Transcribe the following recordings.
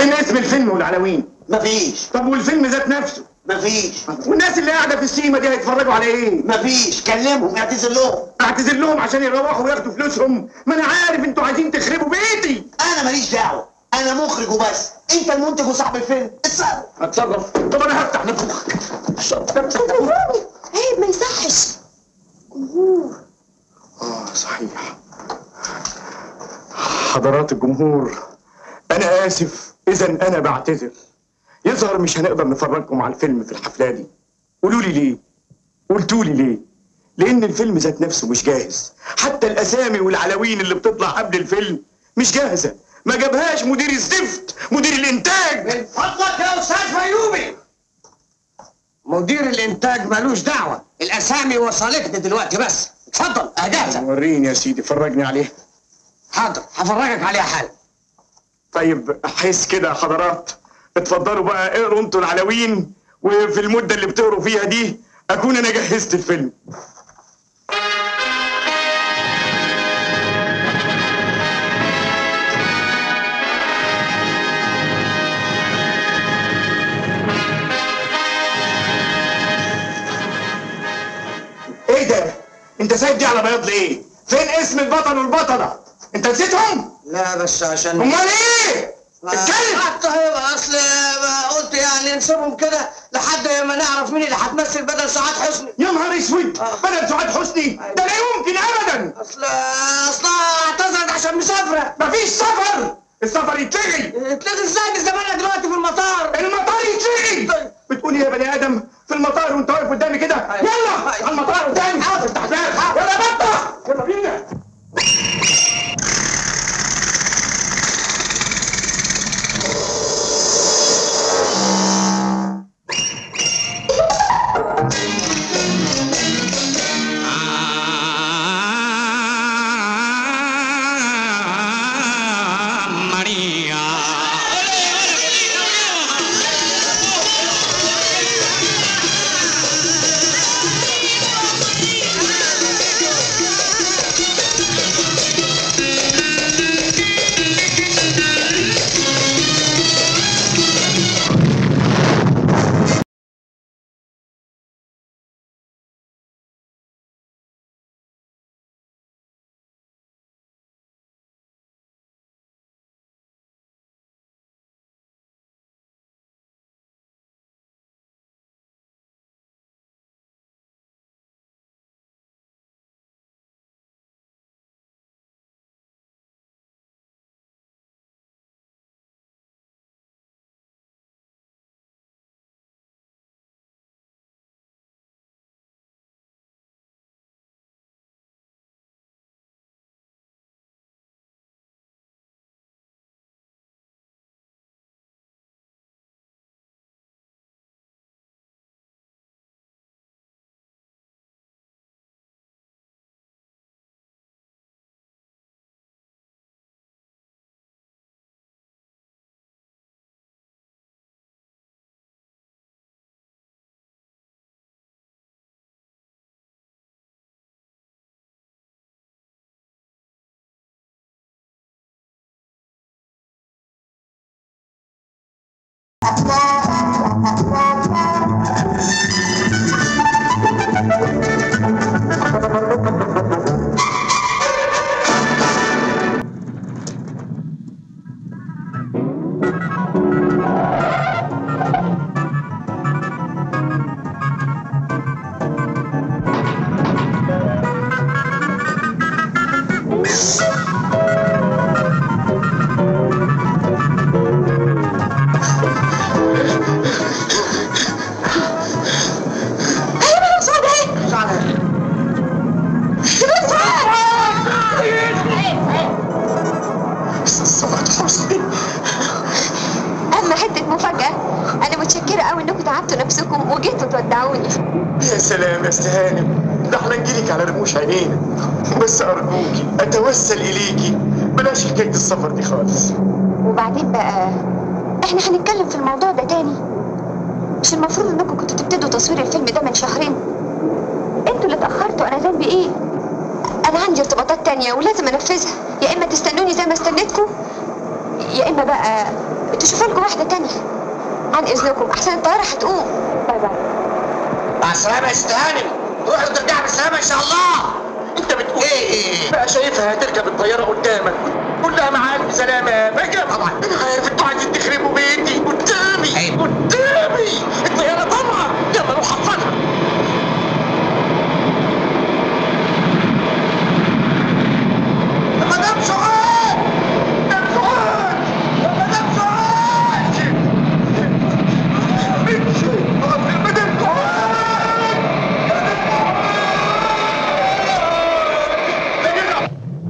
فين اسم الفيلم والعناوين مفيش طب والفيلم ذات نفسه مفيش والناس اللي قاعده في السينما دي هيتفرجوا على ايه مفيش كلمهم اعتذر لهم اعتذر لهم عشان يروحوا وياخدوا فلوسهم ما انا عارف انتوا عايزين تخربوا بيتي انا ماليش دعوه انا مخرج وبس انت المنتج وصاحب الفيلم اتصرف اتصرف طب انا هفتح نفوخك عيب ما يصحش جمهور اه صحيح حضرات الجمهور انا اسف اذا انا بعتذر يظهر مش هنقدر نفرجكم على الفيلم في الحفله دي قولوا لي ليه قلتوا لي ليه لان الفيلم ذات نفسه مش جاهز حتى الاسامي والعناوين اللي بتطلع قبل الفيلم مش جاهزه ما جابهاش مدير الزفت مدير الانتاج من فضلك يا استاذ فيومي مدير الانتاج ملوش دعوه الاسامي وصلتني دلوقتي بس اتفضل اجازه وريني يا سيدي فرجني عليه حاضر هفرجك عليها حالا طيب حس كده يا حضرات اتفضلوا بقى اقروا انتوا العناوين وفي المده اللي بتقروا فيها دي اكون انا جهزت الفيلم ايه ده انت سايب دي على بياض ليه فين اسم البطل والبطله انت نسيتهم لا بس عشان امال ايه اتكلم حتى هيبقى اصل قلت يعني نسيبهم كده لحد ما نعرف مين اللي هتمثل بدل سعاد حسني يا نهار اسود بدل سعاد حسني ده لا يمكن ابدا اصل اصلها اعتذرت عشان مسافره مفيش سفر السفر يتلغي اتلغي ازاي دي زمانها دلوقتي في المطار المطار يتلغي بتقول ايه يا بني ادم في المطار وانت واقف قدامي كده يلا على المطار قدامي حاضر تحت يلا بطه يلا بينا ايوه يا سعاد اهي سعاد حسني اما حته مفاجاه انا متشكره قوي انكم تعبتوا نفسكم وجيتوا تودعوني يا سلام يا استهانم ده احنا نجيلك على رموش عينينا بس ارجوكي اتوسل اليكي بلاش حكايه السفر دي خالص وبعدين بقى احنا هنتكلم في الموضوع ده تاني مش المفروض انكم كنتوا تبتدوا تصوير الفيلم ده من شهرين انتوا اللي اتاخرتوا انا ذنبي ايه انا عندي ارتباطات تانية ولازم انفذها يا اما تستنوني زي ما استنيتكم يا اما بقى تشوفوا لكم واحده تانية عن اذنكم احسن الطياره هتقوم باي باي مع السلامه يا ست هانم روحي وترجعي بالسلامه ان شاء الله انت بتقول ايه ايه بقى شايفها هتركب الطياره قدامك قول لها مع الف سلامه بقى طبعا. انا عارف انتوا عايزين تخربوا بيتي قدامي أيوة. قدامي الطياره طالعه يلا روح حفظها مدام سعاد مدام سعاد مدام سعاد مدام سعاد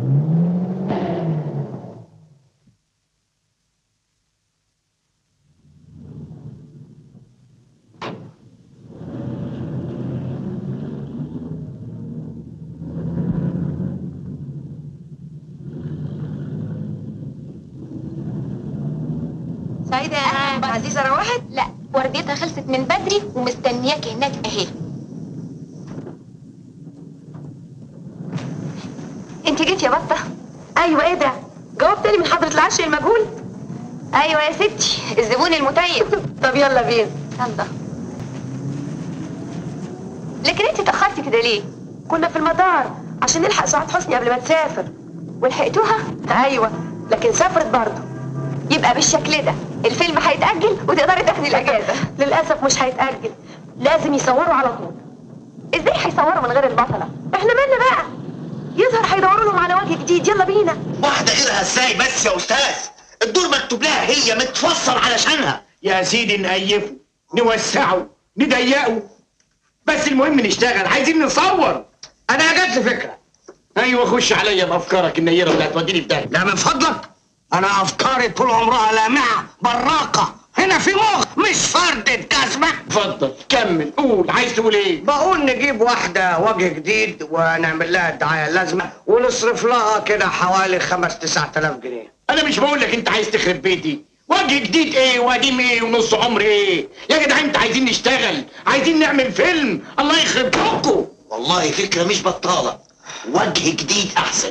سعيدة يا عزيزة روحت؟ لا ورديتها خلصت من بدري ومستنياكي هناك اهي انت جيت يا بطة ايوه ايه ده؟ جواب تاني من حضرة العشر المجهول؟ ايوه يا ستي الزبون المتيم طب يلا بينا يلا لكن انت اتأخرتي كده ليه؟ كنا في المطار عشان نلحق سعاد حسني قبل ما تسافر ولحقتوها؟ ايوه لكن سافرت برضه يبقى بالشكل ده الفيلم هيتأجل وتقدري تاخدي الأجازة للأسف مش هيتأجل لازم يصوروا على طول ازاي هيصوروا من غير البطلة؟ احنا مالنا بقى؟ يظهر هيدوروا لهم على وجه جديد يلا بينا واحدة غيرها ازاي بس يا استاذ الدور مكتوب لها هي متفصل علشانها يا سيدي نأيفه نوسعه نضيقه بس المهم نشتغل عايزين نصور انا جات لي فكره ايوه خش عليا بافكارك النيره اللي هتوديني في داهيه لا من فضلك انا افكاري طول عمرها لامعه براقه هنا في مخ مش فردة جزمة اتفضل كمل قول عايز تقول ايه بقول نجيب واحدة وجه جديد ونعمل لها الدعاية اللازمة ونصرف لها كده حوالي خمس تسعة آلاف جنيه انا مش بقول لك انت عايز تخرب بيتي وجه جديد ايه وقديم ايه ونص عمر ايه يا جدع انت عايزين نشتغل عايزين نعمل فيلم الله يخرب بيتكم والله فكرة مش بطالة وجه جديد أحسن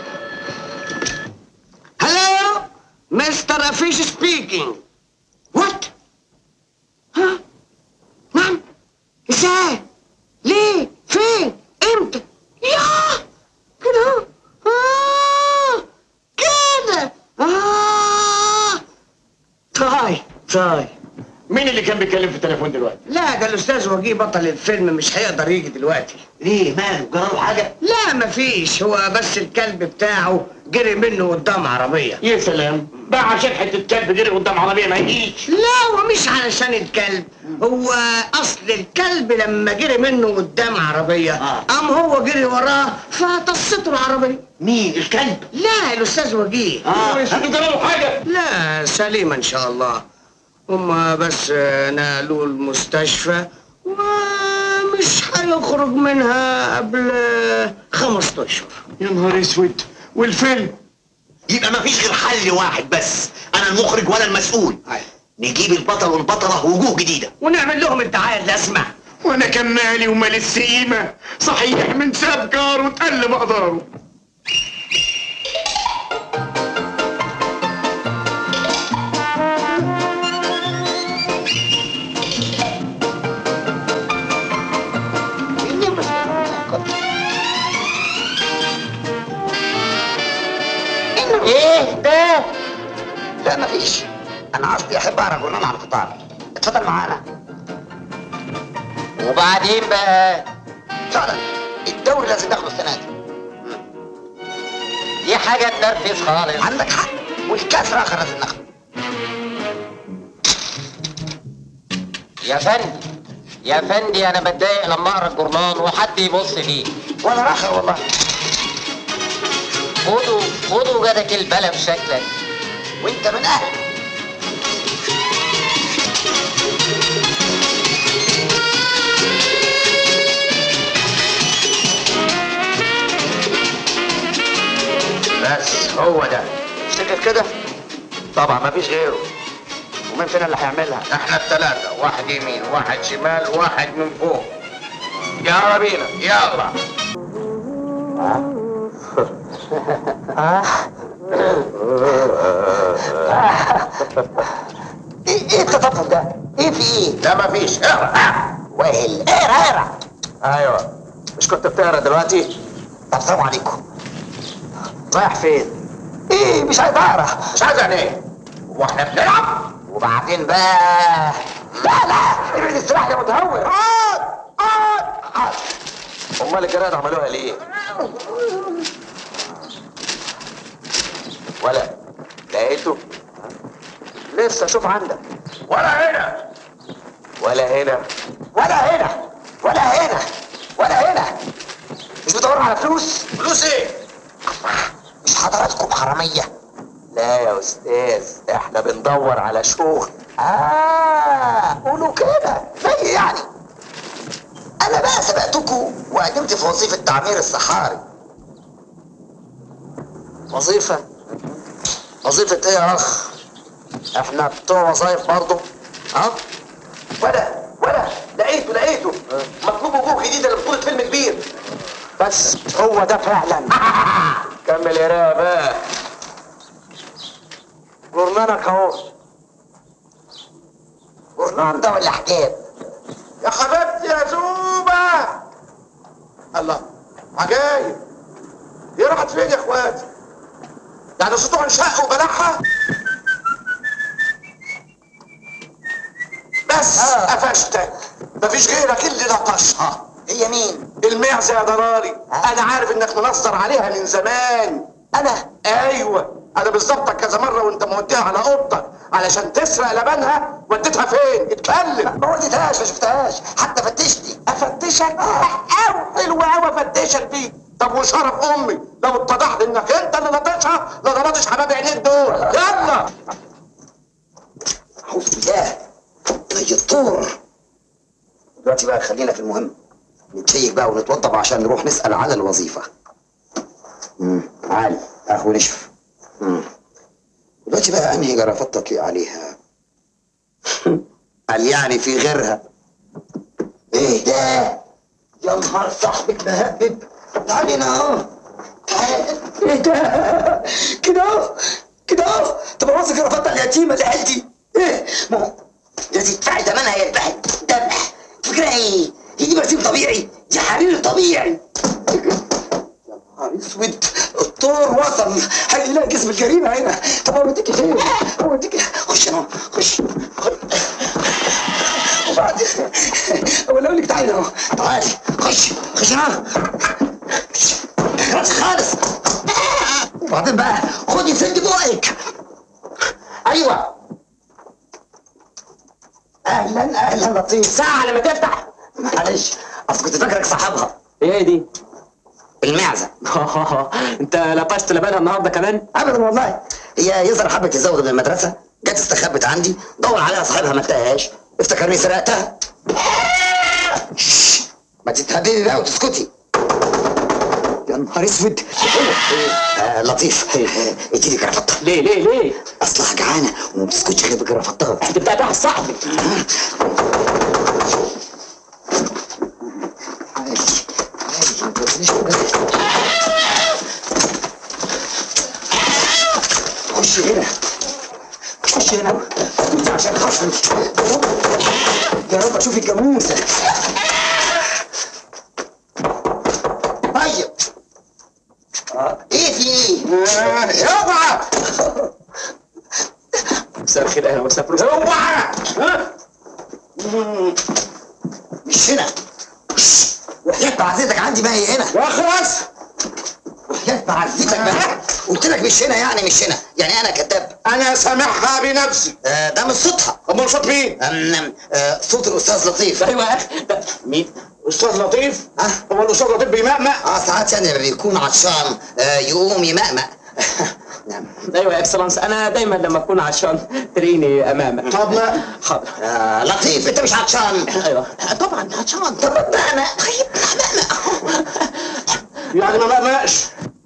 هلو مستر افيش سبيكينج وات ها نعم ازاي ليه فين امتى يا كده اه كده اه طيب طيب مين اللي كان بيتكلم في التليفون دلوقتي لا ده الاستاذ وجيه بطل الفيلم مش هيقدر يجي دلوقتي ليه ماله جراله حاجة لا مفيش هو بس الكلب بتاعه جري منه قدام عربيه يا سلام بقى عشان حته كلب جري قدام عربيه ما يجيش لا هو مش علشان الكلب هو اصل الكلب لما جري منه قدام عربيه آه. قام هو جري وراه فطصته العربيه مين الكلب لا الاستاذ وجيه آه. مش جراله حاجه لا سليمه ان شاء الله هما بس آه، نقلوه المستشفى ومش هيخرج منها قبل آه، خمس اشهر يا نهار اسود والفيلم يبقى مفيش غير حل واحد بس أنا المخرج وأنا المسؤول أيوة. نجيب البطل والبطلة وجوه جديدة ونعمل لهم الدعايه اللازمه وانا كان مالي ومال السيمه صحيح من ساب جار وتقل مقداره ايه ده؟ لا مفيش انا قصدي احب اقرا جنون على الفطار اتفضل معانا وبعدين بقى فعلا الدوري لازم ناخده السنه دي دي حاجة تنرفز خالص عندك حق والكاس الاخر لازم ناخده يا فندي يا فندي انا بتضايق لما اقرا الجورنال وحد يبص فيه وانا راخر والله خدوا خدوا جدك البلا بشكلك وانت من اهل بس هو ده تفتكر كده طبعا مفيش غيره ومين فينا اللي هيعملها احنا الثلاثة واحد يمين واحد شمال واحد من فوق يلا بينا يلا ما فيش اقرا اقرا ويل اقرا اقرا ايوه مش كنت بتقرا دلوقتي طب السلام عليكم رايح فين ايه مش عايز اقرا مش عايز يعني ايه واحنا بنلعب وبعدين بقى لا لا ابعد السلاح يا متهور اقعد اقعد اقعد امال الجرايد عملوها ليه ولا لقيته لسه شوف عندك ولا هنا ولا هنا ولا هنا ولا هنا ولا هنا مش بتدوروا على فلوس فلوس ايه مش حضراتكم حراميه لا يا استاذ احنا بندور على شغل آه قولوا كده زي يعني أنا بقى سبقتكم وقدمت في وظيفة تعمير الصحاري وظيفة وظيفة إيه يا أخ؟ احنا بتوع وظايف برضه ها؟ ولا ولا لقيته لقيته مطلوب وجوه جديدة لبطولة فيلم كبير بس هو ده فعلا كمل يا رايق بقى جرنانك اهو جورنال ده ولا حكاية؟ يا حبيبتي يا زوبة الله عجايب هي راحت فين يا اخواتي يعني صوتها انشق وبلعها بس قفشتك مفيش غيرك اللي لطشها هي مين؟ المعزة يا ضراري انا عارف انك منصر عليها من زمان أنا ايوه انا بالظبط كذا مره وانت موديها على اوضتك علشان تسرق لبنها وديتها فين اتكلم ما وديتهاش ما شفتهاش حتى فتشتي افتشك اول وقوي افتشك دي طب وشرف امي لو اتضح انك انت اللي لطشها لا ضربتش حباب عينيك دول يلا أعوذ بالله طي الطور دلوقتي بقى خلينا في المهم نتشيك بقى ونتوضب عشان نروح نسأل على الوظيفة امم عالي أخو نشف امم دلوقتي بقى أنهي جرفتك عليها قال يعني في غيرها ايه ده يا نهار صاحبك مهبب تعالي هنا اهو تعال ايه ده كده اهو كده اهو طب بص جرافته اليتيمه اللي عيلتي ايه ما هو لازم تدفعي ثمنها يا ذبح ذبح فكرة ايه؟ هي دي برسيم طبيعي دي حرير طبيعي يا نهار اسود الطور وصل هيلاقي جسم الجريمه هنا طب اوديكي فين؟ اوديكي خش انا خش خش. وبعدين ولا اقول لك تعالي اهو تعالي خش خش انا خلاص خالص وبعدين بقى خدي سد بقك ايوه اهلا اهلا لطيف ساعه لما تفتح معلش اصل كنت فاكرك صاحبها ايه دي المعزه انت لطشت لبنها النهارده كمان ابدا والله هي يظهر حبت تزود من المدرسه جت استخبت عندي دور عليها صاحبها ما لقاهاش افتكرني سرقتها شش، ما تتهددي بقى وتسكتي يا نهار اسود آه لطيف آه، اديني جرافطه ليه ليه ليه اصلها جعانه وما بتسكتش غير بجرافتها انت بتاعت واحد صاحبي عادي عادي ما تقوليش كده. خش هنا خش هنا اسكتي عشان خاطري يا رب اشوف الجاموسه طيب آه، ايه في ايه؟ اوعى مساء الخير اهلا وسهلا فلوس اوعى مش هنا وحياة معزتك عندي ما هي هنا واخلص وحياة معزتك بقى قلت لك مش هنا يعني مش هنا يعني انا كذاب انا سامعها بنفسي آه ده مش صوتها امال صوت مين أم- آه صوت الاستاذ لطيف ايوه يا اخي ده- مين استاذ لطيف ها؟ هو الاستاذ لطيف بيمقمق اه ساعات يعني لما بيكون عطشان آه يقوم يمقمق نعم ايوه يا اكسلانس انا دايما لما اكون عشان تلاقيني امامك طب ما حاضر آه لطيف انت مش عطشان ايوه طبعا عشان طب مقمق طيب مقمق يعني ما مقمقش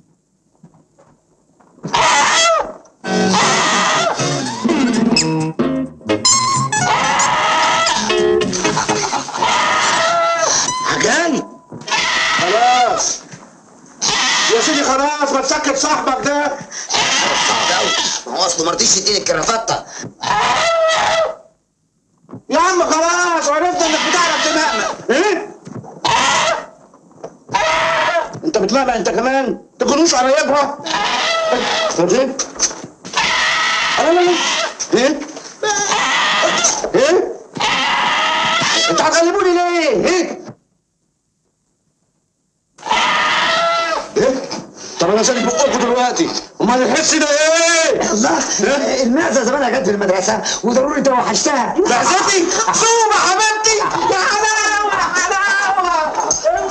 عجاني خلاص يا سيدي خلاص ما تسكت صاحبك ده صعب قوي ما هو اصله ما رضيش يديني الكرافته يا عم خلاص بتلعبع انت كمان تكونوش قرايبها ايه لا لا لا ايه ايه انت هتغلبوني ليه ايه ايه طب انا سالك بقكم دلوقتي امال الحس ده ايه الله المعزه زمانها جت في المدرسه وضروري توحشتها بعزتي صوبة حبيبتي يا حلاوة حلاوة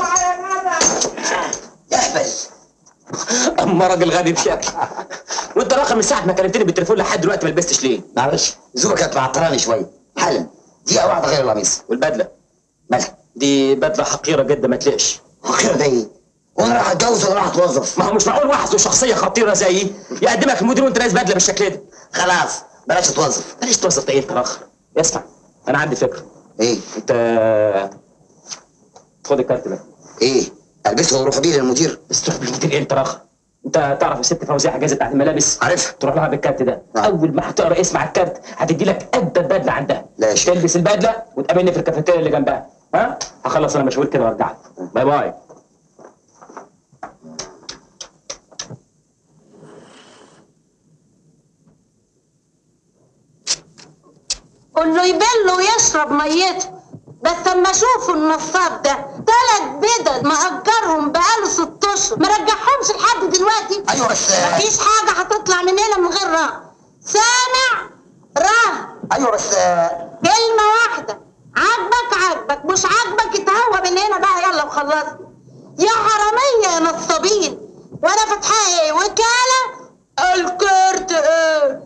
اهبل اما راجل غبي بشكل وانت رقم من ساعه ما كلمتني بالتليفون لحد دلوقتي ما لبستش ليه معلش زوبه كانت معطراني شويه حالا دقيقه واحده غير القميص والبدله مالها دي بدله حقيره جدا ما تليقش وخير ده ايه وانا راح اتجوز ولا راح اتوظف ما هو مش معقول واحد ذو شخصيه خطيره زيي يقدمك المدير وانت لابس بدله بالشكل ده خلاص بلاش اتوظف بلاش توظف ايه انت اخر اسمع انا عندي فكره ايه انت خد الكارت ده ايه البسه واروح بيه للمدير بس تروح بالمدير ايه انت اخر انت تعرف الست فوزيه حجازه بتاعت الملابس عارفها تروح لها بالكارت ده نعم. اول ما هتقرا اسم على الكارت هتدي لك اجدد بدله عندها لا يا شيخ. تلبس البدله وتقابلني في الكافيتيريا اللي جنبها ها هخلص انا مشغول كده وارجع لك باي باي قول له يبل ويشرب ميته بس اما اشوفه النصاب ده تلات بدل مأجرهم بقاله ست اشهر ما رجعهمش لحد دلوقتي ايوه بس مفيش حاجة هتطلع من هنا من غير رهن سامع رهن ايوه بس كلمة واحدة عاجبك عاجبك مش عاجبك اتهوى من هنا بقى يلا وخلصنا يا حرامية يا نصابين وانا فاتحة ايه وكالة الكارت ايه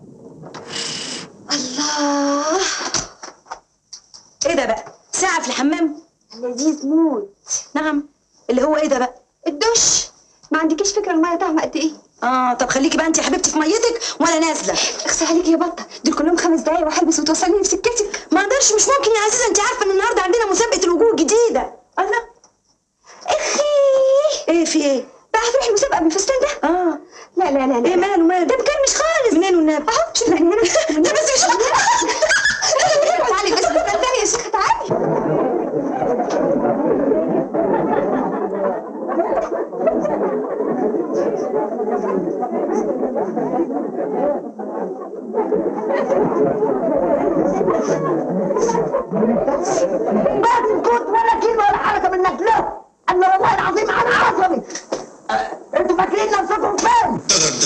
الله ايه ده بقى؟ ساعة في الحمام؟ لذيذ موت نعم اللي هو ايه ده بقى؟ الدش ما عندكيش فكره الميه طعمها قد ايه اه طب خليكي بقى انت يا حبيبتي في ميتك وانا نازله اخسى عليكي يا بطه دول كلهم خمس دقايق وهلبس وتوصلني في سكتك ما اقدرش مش ممكن يا عزيزه انت عارفه ان النهارده عندنا مسابقه الوجوه الجديده الله اخي ايه في ايه؟ بقى هتروحي مسابقه بالفستان ده اه لا لا لا لا ايه ماله ماله؟ ده مكرمش خالص منين والنبي؟ اهو شوفي من هنا ده بس مش تعالي بس استني يا شيخه تعالي ما تسكت ولا كلمه ولا حركه منك لا انا والله العظيم انا عصبي أه، انتوا فاكرين نفسكم فين؟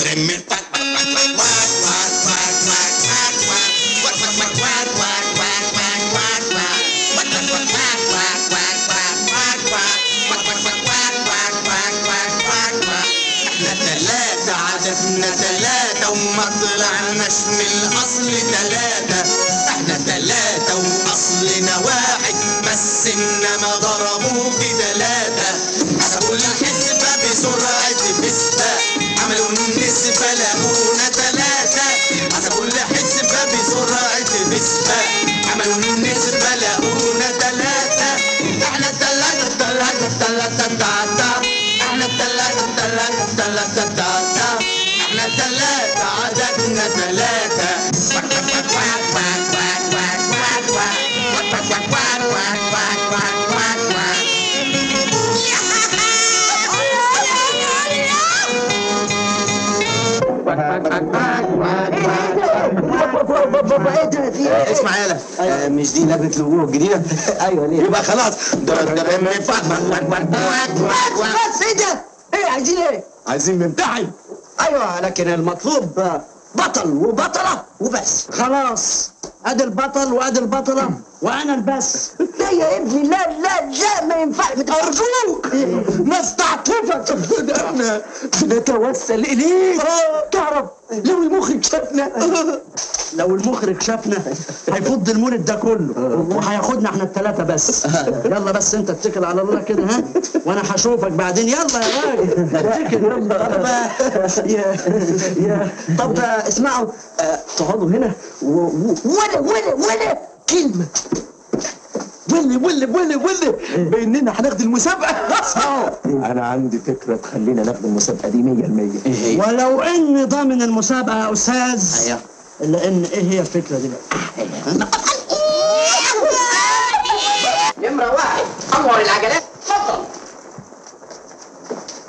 احنا تلاتة عددنا تلاتة وما طلعناش من الاصل تلاتة احنا تلاتة واصلنا واحد بس انما ضربوه بتلاتة حسبوا الحسبة بسرعة بسبة عملوا النسبة لقونا تلاتة حسبوا الحسبة بسرعة بسبة عملوا النسبة لقونا تلاتة احنا تلاتة تلاتة تلاتة تلاتة احنا تلاتة تلاتة تلاتة تلاتة احنا تلاتة عددنا تلاتة ايه ده في ايه؟ اسمع يالا آه، مش دي لجنه الوجوه الجديده ايوه ليه؟ يبقى خلاص ده ده بس ايه ده؟ ايه عايزين ايه؟ عايزين نمتحن ايوه لكن المطلوب بطل وبطله وبس خلاص ادي البطل وادي البطله وانا البس لا يا ابني لا لا لا ما ينفعش ارجوك نستعطفك ده احنا بنتوسل اليك تعرف لو المخرج شافنا لو المخرج شافنا هيفض المولد ده كله وهياخدنا احنا الثلاثه بس يلا بس انت اتكل على الله كده ها وانا هشوفك بعدين يلا يا راجل اتكل يلا يا يا طب اسمعوا آه، تقعدوا هنا و- و- ولا ولا ولا كلمه ولي ولي ولي ولي باننا هناخد المسابقه انا عندي فكره تخلينا ناخد المسابقه دي 100% ايه هي ولو ان ضامن المسابقه يا استاذ ايوه الا ان ايه هي الفكره دي بقى نمرة واحد أنور العجلات اتفضل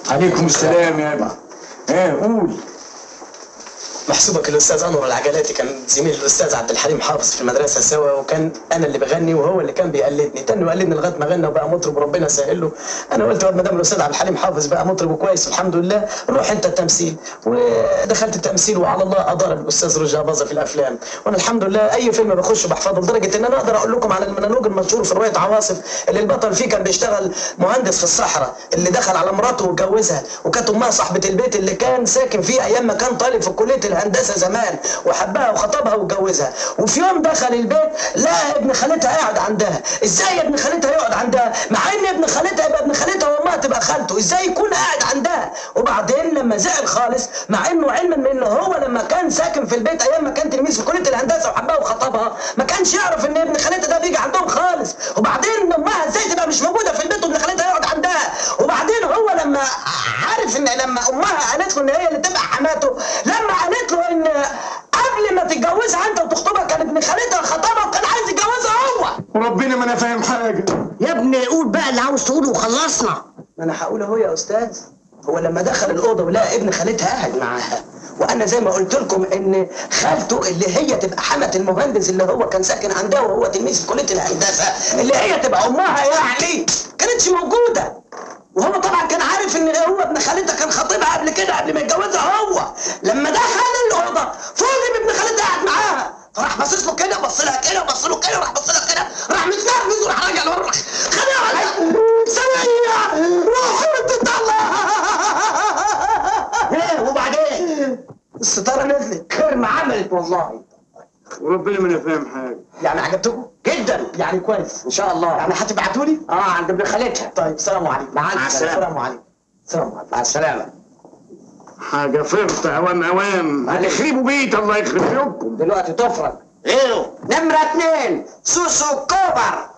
عليكم السلام يا ابني ايه قول محسوبك الاستاذ انور العجلاتي كان زميل الاستاذ عبد الحليم حافظ في المدرسه سوا وكان انا اللي بغني وهو اللي كان بيقلدني تاني وقلدني لغايه ما غنى وبقى مطرب وربنا سهل له انا قلت ما دام الاستاذ عبد الحليم حافظ بقى مطرب كويس الحمد لله روح انت التمثيل ودخلت التمثيل وعلى الله ادار الاستاذ رجا باظه في الافلام وانا الحمد لله اي فيلم بخشه بحفظه لدرجه ان انا اقدر اقول لكم على المونولوج المشهور في روايه عواصف اللي البطل فيه كان بيشتغل مهندس في الصحراء اللي دخل على مراته واتجوزها وكانت امها صاحبه البيت اللي كان ساكن فيه ايام ما كان طالب في كليه الهندسه زمان وحبها وخطبها واتجوزها وفي يوم دخل البيت لقى ابن خالتها قاعد عندها ازاي ابن خالتها يقعد عندها مع ان ابن خالتها يبقى ابن خالتها وامها تبقى خالته ازاي يكون قاعد عندها وبعدين لما زعل خالص مع انه علما من انه هو لما كان ساكن في البيت ايام ما كان تلميذ في كليه الهندسه وحبها وخطبها ما كانش يعرف ان ابن خالتها ده بيجي عندهم خالص وبعدين امها ازاي تبقى مش موجوده في البيت وابن خالتها يقعد عندها وبعدين هو لما عارف ان لما امها قالت له ان هي اللي تبقى حماته لما قالت له ان قبل ما تتجوزها انت وتخطبها كان ابن خالتها خطبها وكان عايز يتجوزها هو وربنا ما انا فاهم حاجه يا ابني قول بقى اللي عاوز تقوله وخلصنا ما انا هقول اهو يا استاذ هو لما دخل الاوضه ولقى ابن خالتها قاعد معاها وانا زي ما قلت لكم ان خالته اللي هي تبقى حمات المهندس اللي هو كان ساكن عندها وهو تلميذ في كليه الهندسه اللي هي تبقى امها يعني كانتش موجوده وهو طبعا كان عارف ان هو ابن خالتها كان خطيبها قبل كده قبل ما يتجوزها هو لما دخل الاوضه فوجئ بابن خالتها قاعد معاها فراح باصص له كده بص لها كده وبص له كده وراح بص لها كده راح متنرفز وراح راجع لورا خدها على سويه روح الله وبعدين الستاره نزلت خرم عملت والله وربنا ما انا فاهم حاجه يعني عجبتكم؟ جدا يعني كويس ان شاء الله يعني هتبعتوا لي؟ اه عند ابن خالتها طيب السلام عليكم مع السلامة. السلام عليكم السلام عليكم مع السلامه حاجه فرط اوام اوام هتخربوا بيت الله يخرب بيوتكم دلوقتي تفرج غيره نمرة اتنين سوسو كوبر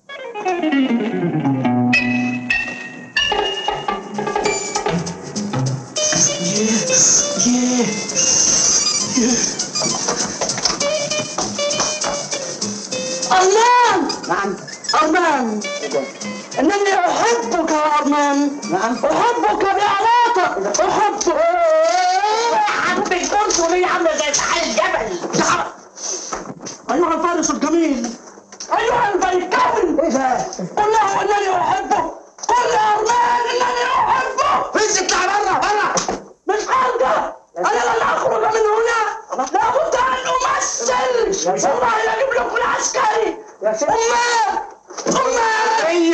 أرمان نعم أرمان إنني أحبك يا أرمان نعم أحبك بعلاقة أحبك حبك كنت وهي عامله زي سحاب الجبل أيها الفارس الجميل أيها الفيكان ايه ده؟ قل له أنني أحبه قل لأرمان أنني أحبه بس اطلع بره بره مش حاجة أنا لن أخرج من هنا لابد أن أمثل والله لا أجيب لكم العسكري يا سيدي أمام أمام هي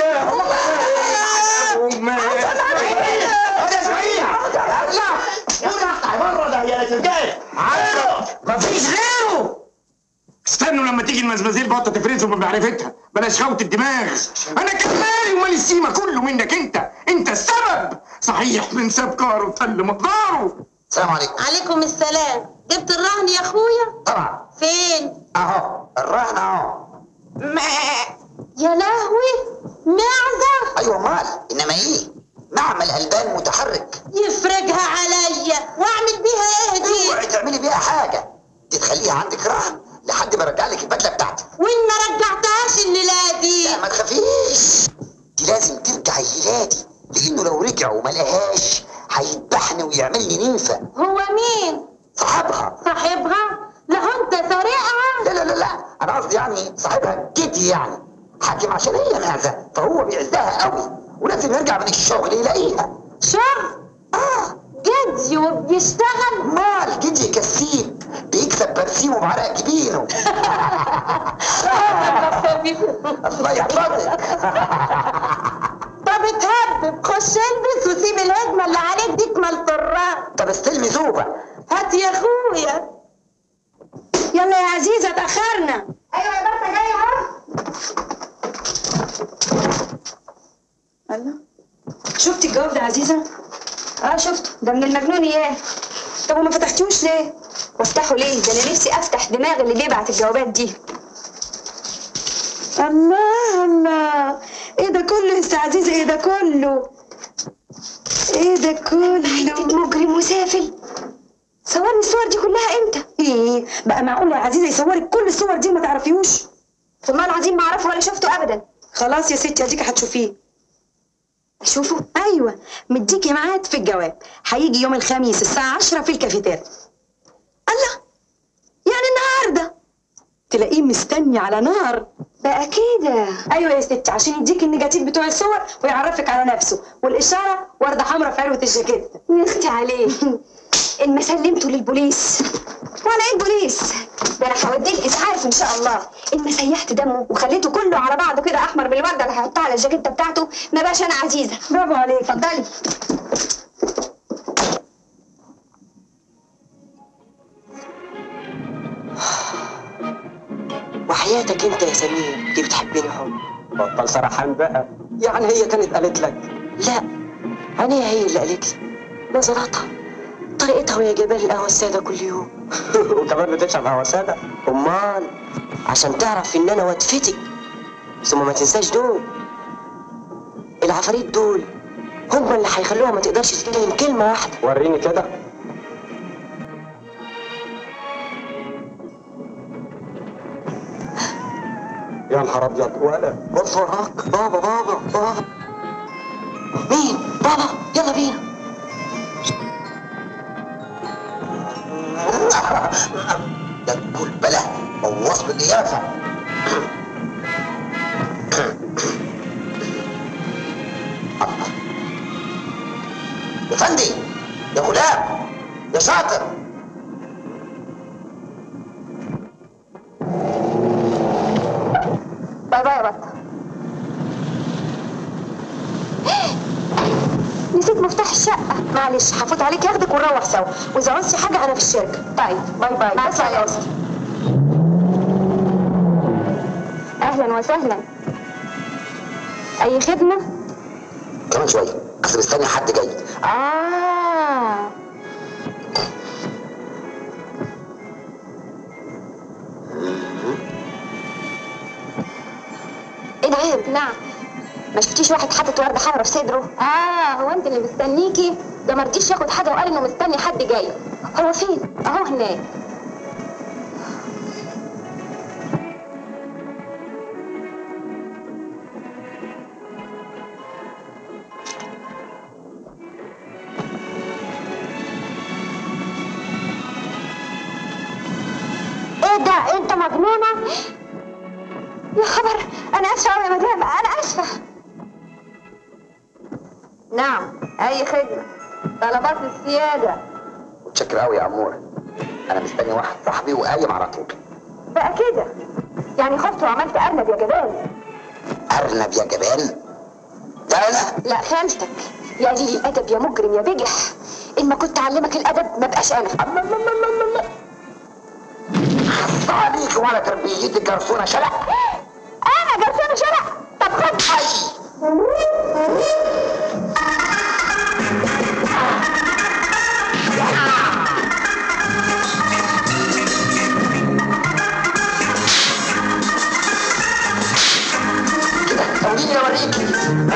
أمام يا سعيد اطلع اطلع بره ده يا رجاله مفيش غيره استنوا لما تيجي المزمزيل بطه تفرزهم بمعرفتها بلاش خوت الدماغ انا كان مالي ومال السيما كله منك انت انت السبب صحيح من ساب كاره وطل مقداره السلام عليكم عليكم السلام جبت الرهن يا اخويا طبعا فين اهو الرهن اهو يا لهوي معزة ايوه مال انما ايه معمل البان متحرك يفرجها عليا واعمل بيها ايه دي اوعي تعملي بيها حاجه دي تخليها عندك رهن لحد ما ارجع لك البدله بتاعتي وان ما رجعتهاش الليله دي لا ما تخافيش دي لازم ترجع الليلادي لانه لو رجع وما لقاهاش هيذبحني ويعمل لي نيفه هو مين صاحبها صاحبها لا انت سارقها لا لا لا لا انا قصدي يعني صاحبها جدي يعني حاكم عشان هي معزه فهو بيعزها قوي ولازم يرجع من الشغل يلاقيها شغل اه جدي وبيشتغل مال جدي كسيب بيكسب برسيم ومعرق جبينه الله يحفظك طب اتهبب خش البس وسيب الهجمه اللي عليك دي تمل طران طب استلمي زوبه هات يا اخويا يلا يا عزيزة اتأخرنا ايوه يا بابا جايه اهو الله شفتي الجواب ده يا عزيزة؟ اه شفته ده من المجنون اياه طب وما فتحتيهوش ليه؟ وافتحه ليه؟ ده انا نفسي افتح دماغ اللي بيبعت الجوابات دي الله الله ايه ده كله يا استاذ عزيزة ايه ده كله؟ ايه ده كله؟ مجرم وسافل صورني الصور دي كلها امتى؟ ايه بقى معقول يا عزيزة يصورك كل الصور دي وما تعرفيهوش؟ والله العظيم ما اعرفه ولا شفته ابدا خلاص يا ستي اديك هتشوفيه اشوفه ايوه مديكي ميعاد في الجواب هيجي يوم الخميس الساعه 10 في الكافيتيريا الله يعني النهارده تلاقيه مستني على نار بقى كده ايوه يا ستي عشان يديك النيجاتيف بتوع الصور ويعرفك على نفسه والاشاره ورده حمراء في علبه الجاكيت يا اختي عليه ان ما سلمته للبوليس وعلى ايه البوليس ده انا هوديه الاسعاف ان شاء الله ان ما سيحت دمه وخليته كله على بعضه كده احمر بالورده اللي هيحطها على الجاكيته بتاعته ما بقاش انا عزيزه برافو عليك اتفضلي وحياتك انت يا سمير دي بتحبني حب بطل سرحان بقى يعني هي كانت قالت لك لا عينيها هي اللي قالت لي نظراتها طريقتها وهي جايبه لي القهوه الساده كل يوم وكمان بتشرب هوا ساده امال عشان تعرف ان انا واتفتك ثم ما تنساش دول العفاريت دول هم اللي هيخلوها ما تقدرش تتكلم كلمه واحده وريني كده يا نهار ابيض ولا بص وراك بابا بابا بابا مين بابا يلا بينا ده كل بلا بوظ بالقيافه يا فندي يا غلام يا شاطر باي باي يا بطه نسيت مفتاح الشقة معلش هفوت عليك ياخدك ونروح سوا واذا عوزتي حاجه انا في الشركه طيب باي باي مع بس على السلامة. قصدي أهلا وسهلا أي خدمة؟ كمان شويه اصل مستني حد جاي آه انعام نعم ما شفتيش واحد حاطط ورده حمرا في صدره آه هو أنت اللي مستنيكي ده مرضيش ياخد حاجة وقال إنه مستني حد جاي هو فين أهو هناك ايه ده انت مجنونه يا خبر انا اسفه قوي يا مدام انا اسفه نعم أي خدمة طلبات السيادة متشكر قوي يا اموره انا مستني واحد صاحبي وقايم على طول بقى كده يعني خفت وعملت أرنب يا جبان ارنب يا جبان ده انا لا خالتك يا قليل الأدب يا مجرم يا بجح إن ما كنت أعلمك الأدب ما بقاش أنا عليك وعلى تربيتي جرسونه شلق أنا جرسانة شرع طب خد خليني اوريكي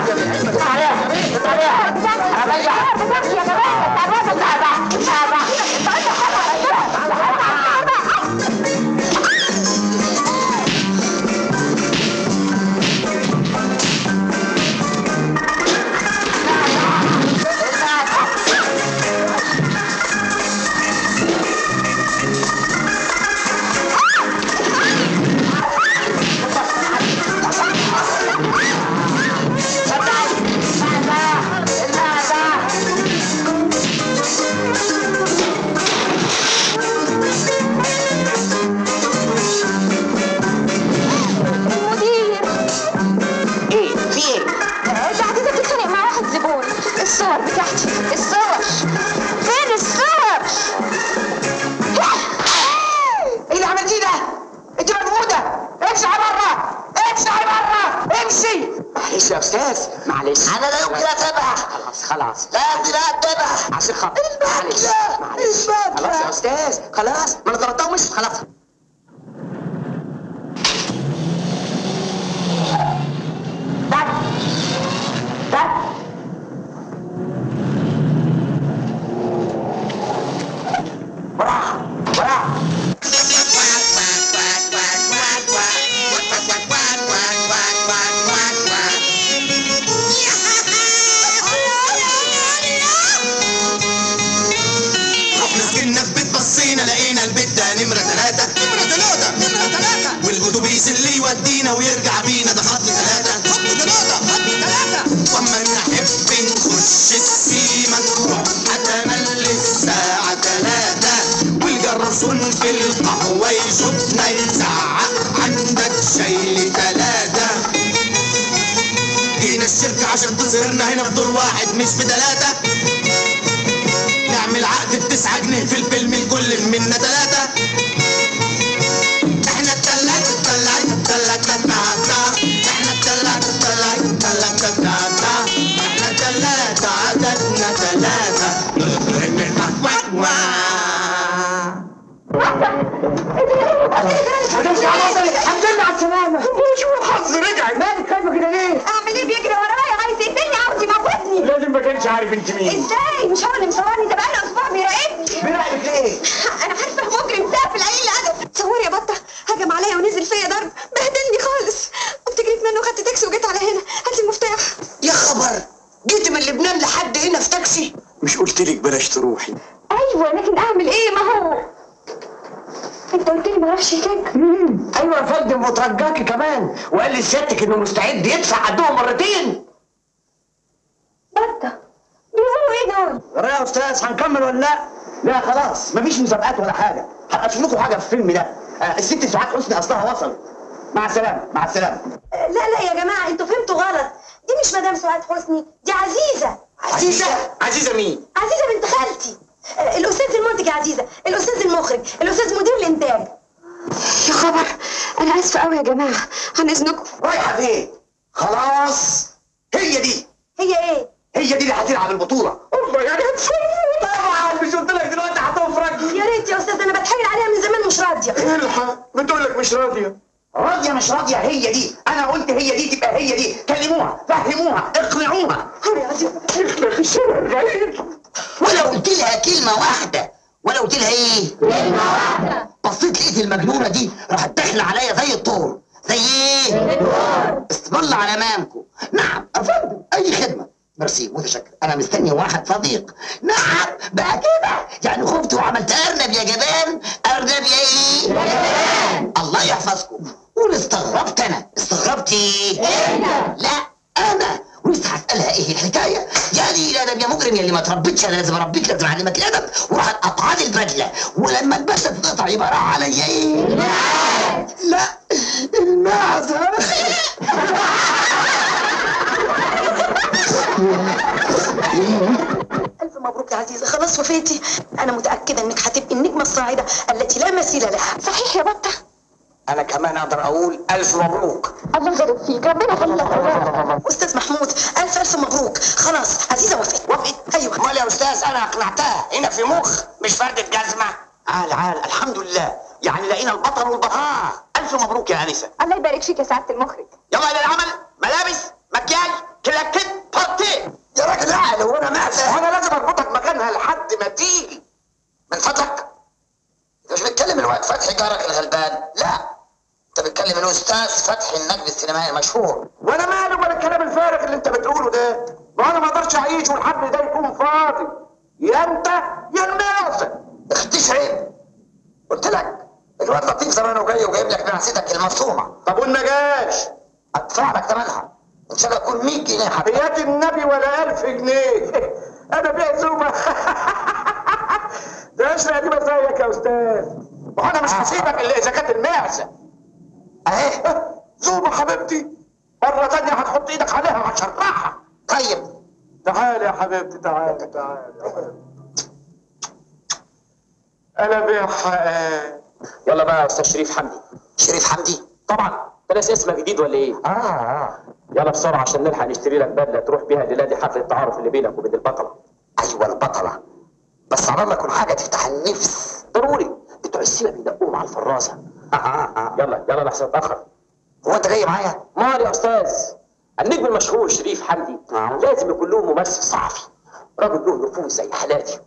المدير ايه في ايه انت عايزة تتخانق مع واحد زبون الصور بتاعتي الصور فين الصور ايه اللي عملتيه ده انت مجهوده اطلعي بره اطلعي بره امشي معلش يا استاذ معلش انا لا يمكن اتابع خلاص خلاص لازم اتابع عشان خاطر معلش معلش خلاص يا استاذ خلاص ما انا ضربتها ومشيت خلاص وراها وراها Yeah. يودينا ويرجع بينا ده خط ثلاثة خط ثلاثة خط ثلاثة واما نحب نخش السيما نروح اتملي الساعة ثلاثة والجرسون في القهوة يشوفنا يزعق عندك شاي ثلاثة جينا الشركة عشان تظهرنا هنا في دور واحد مش في ثلاثة نعمل عقد بتسعة جنيه في الفيلم الكل منا ثلاثة احنا التلاتة التلاتة التلاتة التلاتة احنا التلاتة التلاتة التلاتة التلاتة احنا التلاتة عددنا ثلاثة الحمد لله على السلامة شو الحظ رجع مالك خايفة كده ليه؟ اعمل ايه بيجري ورايا عايز يقتلني عاوز يموتني لازم ما كانش عارف انت مين ازاي مش هو اللي مصورني ده بقاله اسبوع بيراقبني بيراقبك ليه؟ انا عارفه مجرم سافل قليل الادب تصوري يا بطه هجم عليا ونزل فيا ضرب بهدلني خالص قمت جريت منه خدت تاكسي وجيت على هنا هات المفتاح يا خبر جيت من لبنان لحد هنا في تاكسي مش قلت لك بلاش تروحي ايوه لكن اعمل ايه ما هو انت قلت لي ما اروحش هناك ايوه يا فندم وترجاكي كمان وقال لي سيادتك انه مستعد يدفع عندهم مرتين بطه بيقولوا ايه دول يا استاذ هنكمل ولا لا؟ لا خلاص مفيش مسابقات ولا حاجه هقفل لكم حاجه في الفيلم ده آه الست سعاد حسني اصلها وصل مع السلامه مع السلامه لا لا يا جماعة انتوا فهمتوا غلط دي مش مدام سعاد حسني دي عزيزة عزيزه عزيزه مين؟ عزيزة بنت خالتي آه، الأستاذ المنتج يا عزيزة الأستاذ المخرج الأستاذ مدير الإنتاج يا خبر انا اسفه قوي يا جماعه عن اذنكم رايحه فين؟ خلاص هي دي هي ايه؟ هي دي اللي هتلعب البطوله الله يا جت طبعا مش قلت لك دلوقتي هتفرج يا ريت يا أستاذ أنا بتحايل عليها من زمان مش راضية الحق بتقول لك مش راضيه راضيه مش راضيه هي دي انا قلت هي دي تبقى هي دي كلموها فهموها اقنعوها يخلق الشارع البعيد ولا قلت لها كلمة واحدة ولا قلت لها ايه؟ كلمة واحدة بصيت لقيت المجنونة دي راحت داخلة عليا زي الطور زي ايه؟ استمر على امامكم نعم افندم اي خدمة ميرسي متشكر انا مستني واحد صديق نعم بقى كده يعني خفت وعملت ارنب يا جبان ارنب يا ايه؟ يا جبان الله يحفظكم قول استغربت انا استغربت ايه؟ لا انا ولسه هسالها ايه الحكايه يا لي لا يا مجرم يا اللي ما تربيتش انا لازم اربيك لازم اعلمك الادب وراحت قطعاني البدله ولما البدله تتقطع يبقى راح عليا ايه؟ لا المعزه ألف مبروك يا عزيزة خلاص وفيتي أنا متأكدة إنك هتبقي النجمة الصاعدة التي لا مثيل لها صحيح يا بطه انا كمان اقدر اقول الف مبروك الله يبارك فيك ربنا يخليك أستاذ محمود ألف ألف مبروك خلاص عزيزة وفت وافقت أيوه امال يا استاذ انا اقنعتها هنا في مخ مش فردة جزمه عال عال الحمد لله يعني لقينا البطل والبطل آه. الف مبروك يا انسه الله يبارك فيك يا سعاده المخرج يلا الى العمل ملابس مكياج كلاكيت بارتي يا راجل اعلى وانا معزه وانا لازم اربطك مكانها لحد ما تيجي من فضلك انت مش بتكلم الوقت فتحي جارك الغلبان لا انت بتكلم الاستاذ فتحي النجم السينمائي المشهور وانا مالي ولا الكلام الفارغ اللي انت بتقوله ده ما انا ما اقدرش اعيش والحبل ده يكون فاضي يا انت يا المعزه اختيش عيب قلت لك الواد لطيف زمانه جاي وجايب لك نعستك المصومه طب وإن ما جاش ادفع لك ثمنها ان شاء الله تكون 100 جنيه حياة النبي ولا 1000 جنيه انا بيع زوبه ده اشرق دي زيك يا استاذ وانا مش هسيبك الا اذا كانت المعزه اهي زوبه حبيبتي مره تانية هتحط ايدك عليها هتشرحها طيب تعالي يا حبيبتي تعالي تعالي انا بيع حقان يلا بقى يا استاذ شريف حمدي شريف حمدي طبعا انت ناسي اسمك جديد ولا ايه؟ اه اه يلا بسرعه عشان نلحق نشتري لك بدله تروح بيها لنادي حفل التعارف اللي بينك وبين البطله ايوه البطله بس عمال يكون حاجه تفتح النفس ضروري بتوع السينما بيدقوا مع الفرازه يلا يلا لحسن اتاخر هو انت جاي معايا؟ مال يا استاذ النجم المشهور شريف حمدي لازم يكون له ممثل صحفي راجل له نفوذ زي حالاتي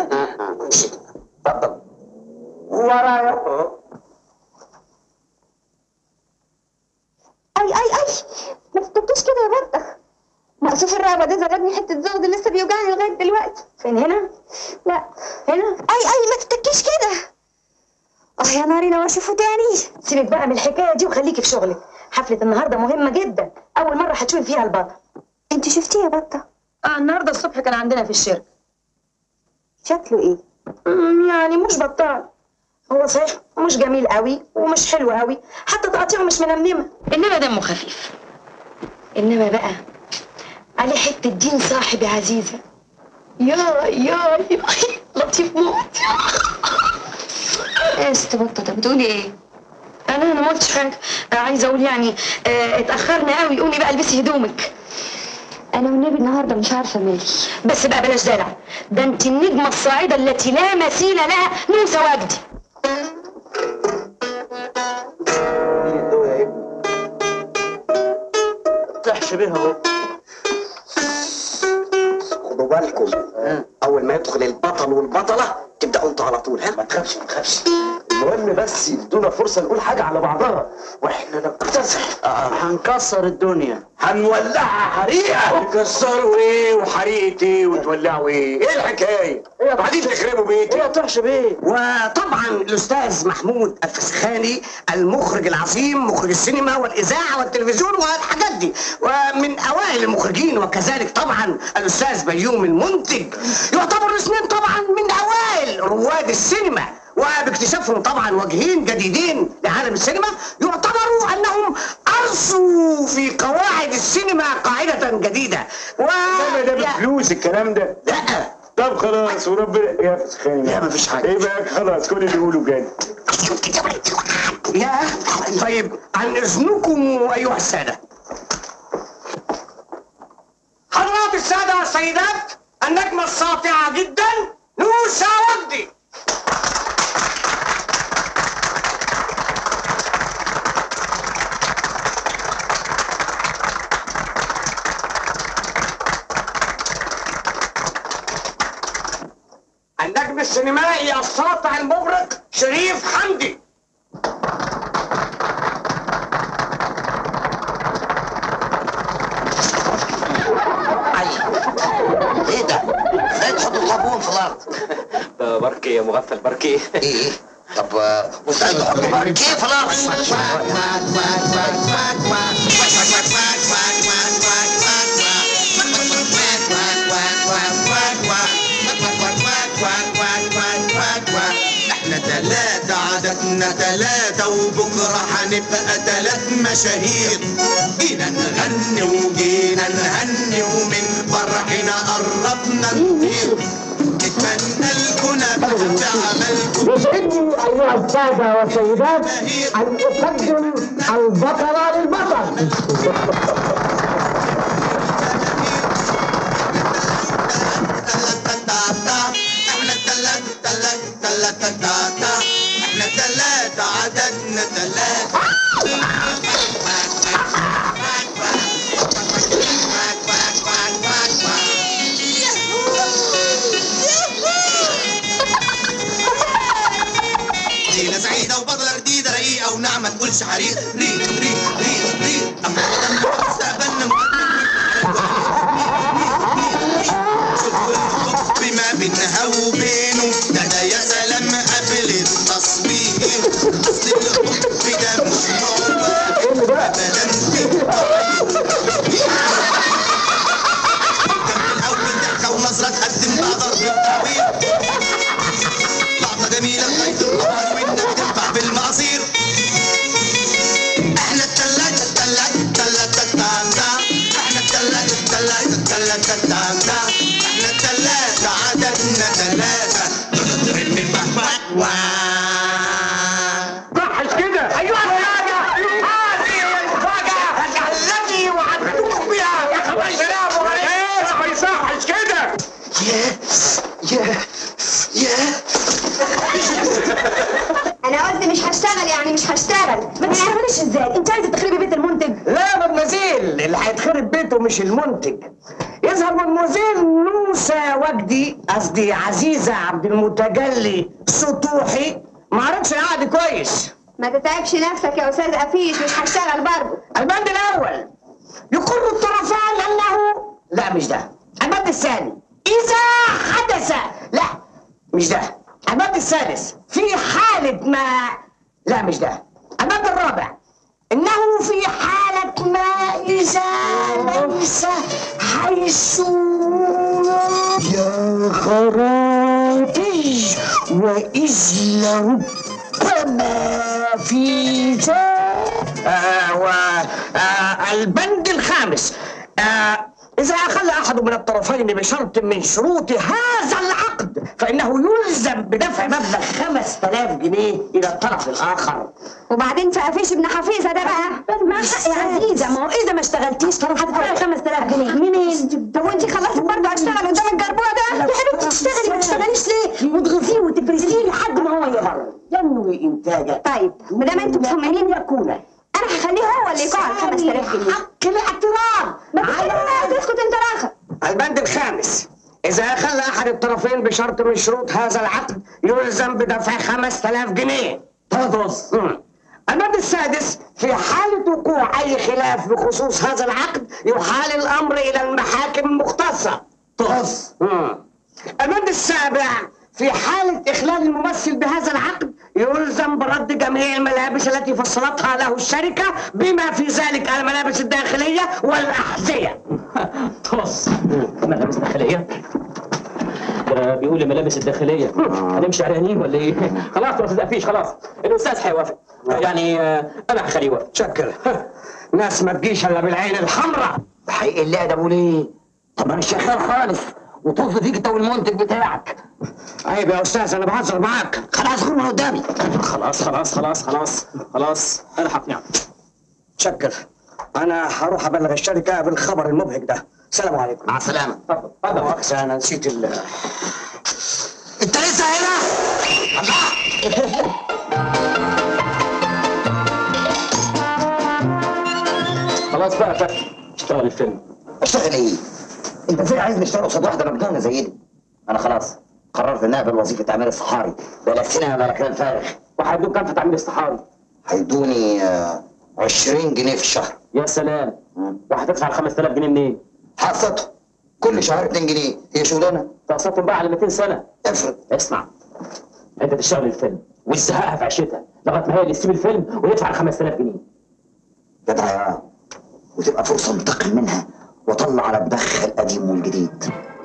اتفضل ورايا اي اي اي ما تكتبتوش كده يا بطه مقصوف الرقبه ده زرقني حته زغد لسه بيوجعني لغايه دلوقتي فين هنا؟ لا هنا اي اي ما تتكيش كده اه يا ناري لو اشوفه تاني سيبك بقى من الحكايه دي وخليكي في شغلك حفلة النهارده مهمة جدا أول مرة هتشوفي فيها البطل انت شفتيه يا بطة اه النهارده الصبح كان عندنا في الشركة شكله ايه أمم، يعني مش بطال هو صحيح مش جميل قوي ومش حلو قوي حتى تقاطيعه مش منمنمة إنما دمه خفيف إنما بقى عليه حتة دين صاحب يا عزيزة يا يا يا لطيف موت ايه يا ست بطة طب بتقولي ايه انا انا ما قلتش حاجه أنا عايزه اقول يعني آه اتاخرنا قوي قومي بقى البسي هدومك انا والنبي النهارده مش عارفه مالي بس بقى بلاش دلع ده انت النجمه الصاعده التي لا مثيل لها نوسه وجدي تحش بيها اهو خدوا بالكم اول ما يدخل البطل والبطله تبداوا انتوا على طول ها ما تخافش ما تخافش المهم بس يدونا فرصه نقول حاجه على بعضها واحنا نكتسح هنكسر الدنيا هنولعها حريقه تكسروا ايه وحريقة ايه وتولعوا ايه؟ ايه الحكاية؟ بعدين تخربوا بيتي ايه تحش بيه وطبعا الاستاذ محمود الفسخاني المخرج العظيم مخرج السينما والاذاعه والتلفزيون والحاجات دي ومن اوائل المخرجين وكذلك طبعا الاستاذ بيوم المنتج يعتبر الاثنين طبعا من اوائل رواد السينما وباكتشافهم طبعا وجهين جديدين لعالم السينما يعتبروا انهم ارسوا في قواعد السينما قاعده جديده و انما ده بفلوس الكلام ده لا طب خلاص وربنا يا فسخاني لا، مفيش حاجة. ايه بقى خلاص كل اللي يقولوا جد يا طيب عن اذنكم ايها الساده حضرات الساده والسيدات النجمه الساطعه جدا نوسة وجدي النجم السينمائي الساطع المبرق شريف حمدي ايه ده؟ ازاي تحط الطابون في الارض؟ ده بركي يا مغفل بركي ايه؟ طب آه، وازاي تحط باركيه في الارض؟ احنا تلاتة عددنا تلاتة وبكرة هنبقى تلات مشاهير جينا نغني وجينا نهني ومن فرحنا قربنا نطير نتمنى لكم نجاح في عملكم يسعدني أيها السادة والسيدات أن أقدم البطلة للبطل احنا تلاتة تلاتة تلاتة تلاتة احنا تلاتة عددنا تلاتة ليلة سعيدة وبطلة جديدة رقيقة ونعمة تقولش حريق ريق ريق ريق ريق أما قدامنا مستقبلنا الحب ما بينها وبينه ده ده يا سلام قبل التصوير اصل الحب ده مش موضوع ابدا كان الاول ضحكه ونظره تقدم بقى ضرب الطويل لقطه جميله لغايه القمر وانك تنفع بالمقاصير احنا التلاته التلاته التلاته التلاته احنا التلاته التلاته التلاته التلاته احنا التلاته عددنا تلاته صحش كده ايها الساده هذه المفاجاه التي وعدتكم بها يا خوي سلام ايه ما يصحش كده يا يا يا انا قلت مش هشتغل يعني مش هشتغل ما تشتغليش ازاي انت عايزه تخربي بيت المنتج لا مدمزيل اللي هيتخرب بيته مش المنتج يظهر مدمزيل نوسة وجدي قصدي عزيزة عبد المتجلي سطوحي ما عرفش العقد كويس ما تتعبش نفسك يا استاذ افيش مش هشتغل برضه البند الاول يقر الطرفان انه لا مش ده البند الثاني اذا حدث لا مش ده البند الثالث في حالة ما لا مش ده البند الرابع انه في حالة ما اذا ليس حيث يا خرابي واذ لربما في ذا آه والبند الخامس آه إذا أخل أحد من الطرفين بشرط من شروط هذا العقد فإنه يلزم بدفع مبلغ 5000 جنيه إلى الطرف الآخر وبعدين فقفيش ابن حفيظه ده بقى ما حق يا عزيزه ما هو اذا ما اشتغلتيش هتدفعي 5000 جنيه منين؟ طب وانت خلصتي برضه هشتغل قدام الجربوع ده؟ يا حبيبتي تشتغلي ما تشتغليش ليه؟ وتغذيه وتفرسيه لحد ما هو يبرد ينوي انتاجك طيب ما دام انتوا مصممين يكون انا هخليه هو اللي يقع 5000 جنيه حق الاعتراض ما تسكت تسكت انت راخر البند الخامس إذا أخل أحد الطرفين بشرط من شروط هذا العقد يلزم بدفع 5000 جنيه تفضل مم. البند السادس في حالة وقوع أي خلاف بخصوص هذا العقد يحال الأمر إلى المحاكم المختصة تفضل مم. البند السابع في حالة إخلال الممثل بهذا العقد يلزم برد جميع الملابس التي فصلتها له الشركة بما في ذلك الملابس الداخلية والأحذية طص ملابس داخلية ده بيقول لي ملابس الداخلية هنمشي عريانين ولا ايه؟ خلاص ما تزقفيش خلاص الأستاذ هيوافق يعني آه، أنا هخليه يوافق شكر ناس ما تجيش إلا بالعين الحمراء حقيقي اللي ادبه ليه؟ طب انا شغال خالص وطز فيك انت والمنتج بتاعك عيب يا أستاذ أنا بهزر معاك خلاص خد من قدامي خلاص خلاص خلاص خلاص خلاص أنا هقنعك شكر أنا هروح أبلغ الشركة بالخبر المبهج ده السلام عليكم مع السلامه اتفضل اتفضل مؤاخذة أنا نسيت ال انت لسه هنا؟ الله خلاص بقى فتحي اشتغل الفيلم اشتغل ايه؟ انت ازاي عايزني اشتغل قصاد واحده مجنونه زي دي؟ انا خلاص قررت اني اقبل وظيفه امير الصحاري بلا سنه ولا كلام فارغ وهيدوك كام في تعمير استحاري هيدوني آه، 20 جنيه في الشهر يا سلام وهتدفع ال 5000 جنيه منين؟ حقسطهم كل شهر 2 جنيه هي شغلانه تقسطهم بقى على 200 سنة افرض اسمع انت تشتغل الفيلم وتزهقها في عيشتها لغايه ما هي اللي تسيب الفيلم ويدفع ال 5000 جنيه جدع يا وتبقى فرصه انتقم منها واطلع على بدخ القديم والجديد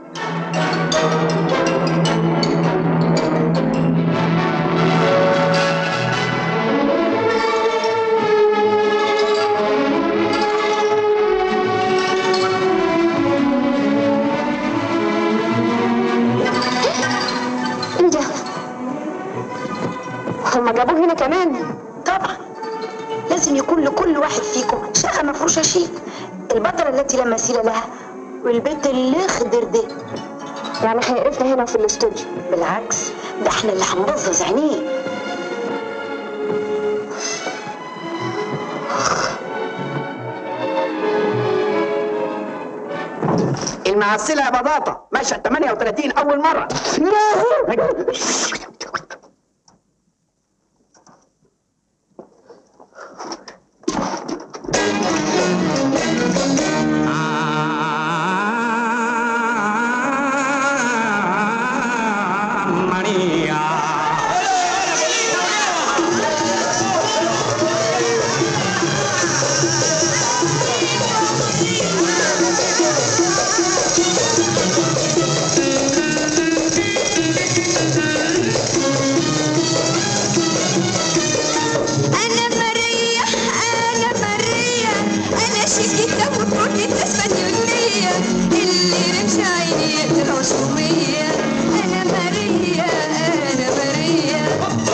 ايه ده؟ هما جابوه هنا كمان طبعا لازم يكون لكل واحد فيكم شقة مفروشة شيك البطلة التي لا مثيل لها والبنت اللي خضر ده يعني هيقرفنا هنا في الاستوديو بالعكس ده احنا اللي هنبظظ عينيه المعسلة يا بطاطا مشهد 38 أول مرة أنا ماريا أنا ماريا أنا شيكيتا وبروتيتا اسبانيولية اللي رمش عيني يقدر عشومية أنا ماريا أنا ماريا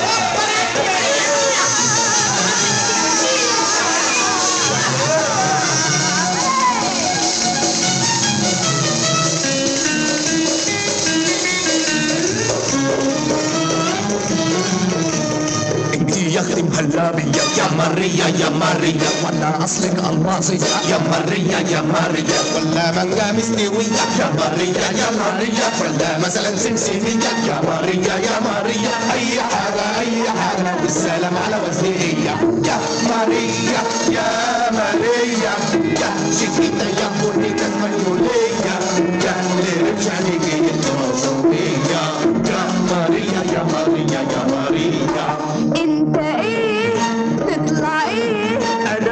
انتي يا اختي مهلابية يا ماريا يا ماريا ولا اصلك الماصية يا ماريا يا ماريا ولا مانجا مستوية يا ماريا يا ماريا ولا مثلا سمسمية يا ماريا يا ماريا اي حاجة اي حاجة والسلام على وزنية يا ماريا يا ماريا يا شكيتا يا بونيتا اسبانيولية يا اللي رمش عليكي انت موصوفية يا ماريا يا ماريا يا ماريا أنت إيه تطلع إيه أنا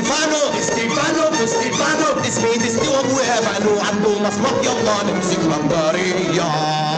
ستيفانو ستيفانو ستيفانو اسمي ديستي وابويا بانو عنده مصمت يلا نمسك نظارية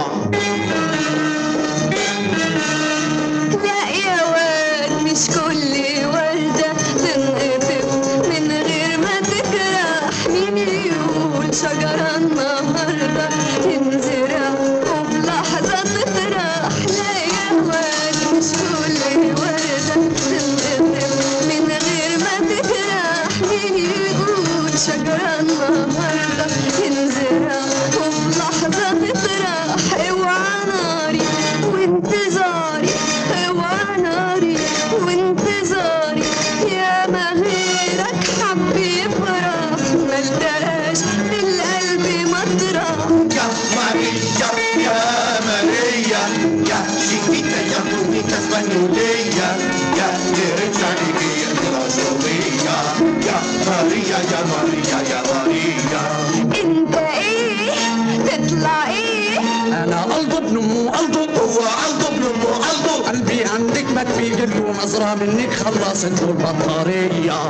لا يا واد مش كل وردة تنقطف من غير ما تجرح مين يقول شجرة النهاردة تنزرع وفي لحظة تطرح لا يا واد مش كل وردة تنقطف من غير ما تجرح مين يقول شجرة النهاردة تنزرع وفي لحظة تطرح اوعى ناري وانتظاري اوعى ناري وانتظاري يا ما غيرك حب يفرح ملقاش في القلب مطرح يا ماريا يا ماريا يا شيكيتا يا بوبيتا اسبانيولية يا ديريتشا ليكي الرجولية يا ماريا يا ماريا يا ماريا انت ايه تطلع ايه انا قلبه ابن امه قلبه هو قلبه ابن امه قلبه قلبي عندك ما تفيد له نظرة منك خلصت له البطارية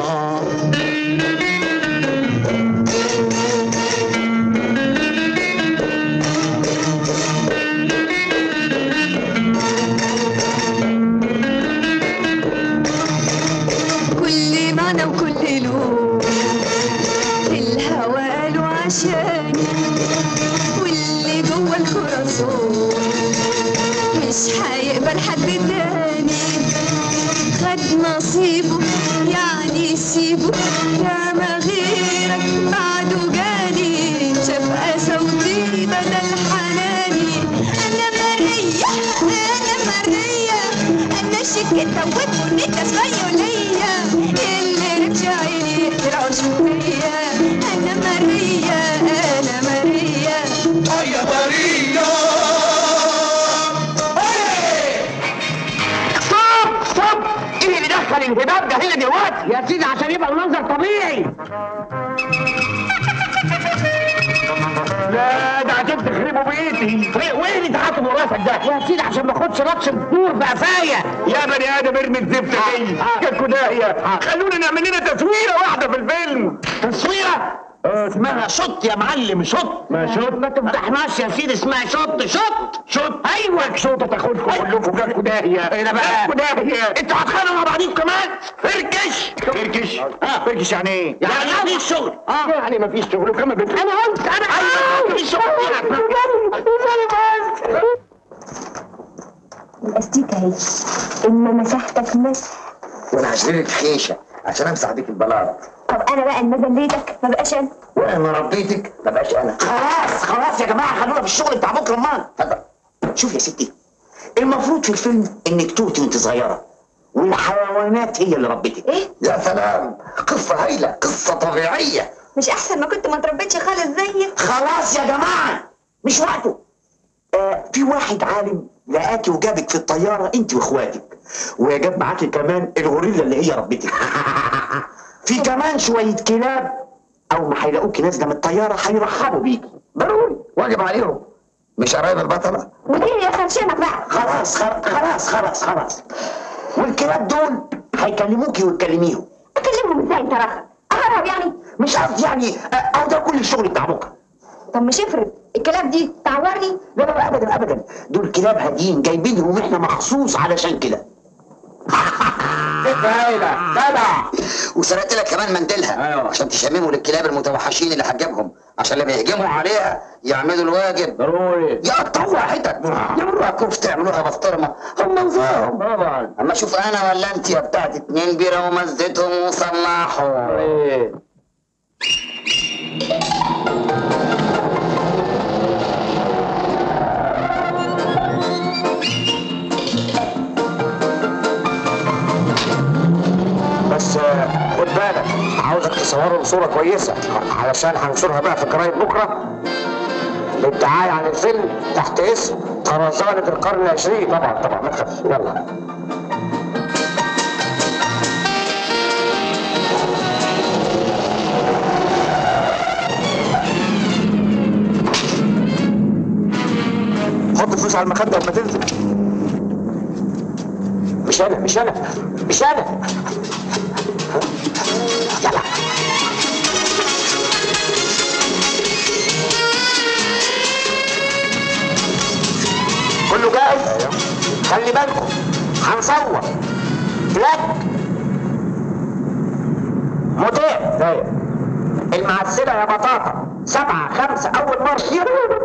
كل معنى وكل لون الهوى قالوا عشاني واللي جوه الخراسان مش هيقبل حد تاني خد نصيبه يعني سيبه يا ما غيرك بعده جاني شاف صوتي بدل حناني انا مرية انا مرية انا شكيتة وبنيتة اسبانيولية اللي رجعيني يقدر فيا انا مرية انا مرية يا ماريا ستوب ستوب ايه اللي دخل الهباب ده هنا دلوقتي يا سيدي عشان يبقى المنظر طبيعي لا ده عشان تخربوا بيتي وايه اللي تعاطب راسك ده يا سيدي عشان ما اخدش لطش النور في قفايا يا بني ادم ارمي الزفت دي جاتكوا داهيه خلونا نعمل لنا تصويره واحده في الفيلم تصويره اسمها شط يا معلم شط ما شوت ما تفتحناش يا سيدي اسمها شط شط شوت ايوه شوطه تاخدكم كلكم جاتكوا داهيه ايه ده بقى؟ جاتكوا داهيه انتوا هتخانقوا مع بعضيكم كمان فركش فركش اه فركش يعني ايه؟ يعني ما فيش شغل اه يعني مفيش شغل وكمان بت... انا قلت انا قلت مفيش شغل الاستيكه اهي اما مسحتك مسح وانا هشتري خيشه عشان امسح بيك البلاط طب انا بقى المزليتك ما بقاش انا وانا ربيتك ما بقاش انا خلاص خلاص يا جماعه خلونا في الشغل بتاع بكره امال اتفضل شوف يا ستي المفروض في الفيلم انك توتي وانت صغيره والحيوانات هي اللي ربتك ايه يا سلام قصه هايله قصه طبيعيه مش احسن ما كنت ما تربيتش خالص زيك خلاص يا جماعه مش وقته آه في واحد عالم لقاكي وجابك في الطياره انت واخواتك وجاب معاكي كمان الغوريلا اللي هي ربتك في كمان شويه كلاب اول ما هيلاقوكي نازله من الطياره هيرحبوا بيكي ضروري واجب عليهم مش قرايب البطله ودي يا خرشانك بقى خلاص خلاص خلاص خلاص خلاص والكلاب دول هيكلموكي وتكلميهم اكلمهم ازاي انت رخم اهرب يعني مش قصدي يعني آه، او ده كل الشغل بتاع بكره طب مش افرض الكلاب دي تعورني لا لا ابدا ابدا دول كلاب هاديين جايبينهم احنا مخصوص علشان كده هايله جدع وسرقت لك كمان منديلها أيوة. عشان تشمموا للكلاب المتوحشين اللي هتجيبهم عشان لما يهجموا عليها يعملوا الواجب ضروري يقطعوها حتت يعملوها كفته يعملوها بسطرمه هم نظام طبعا اما اشوف انا ولا انت يا بتاعت اتنين بيره ومزتهم وصلحوا ايه بس آه، خد بالك عاوزك تصورهم صورة كويسة علشان هنشرها بقى في جرايد بكرة للدعاية عن الفيلم تحت اسم طرزانة القرن العشرين طبعا طبعا ما تخافش يلا حط الفلوس على المخدة لما تنزل مش انا مش انا مش انا يلا كله جاهز خلي بالكم هنصور فلاج مذيع المعسلة يا بطاطا سبعة خمسة أول مرة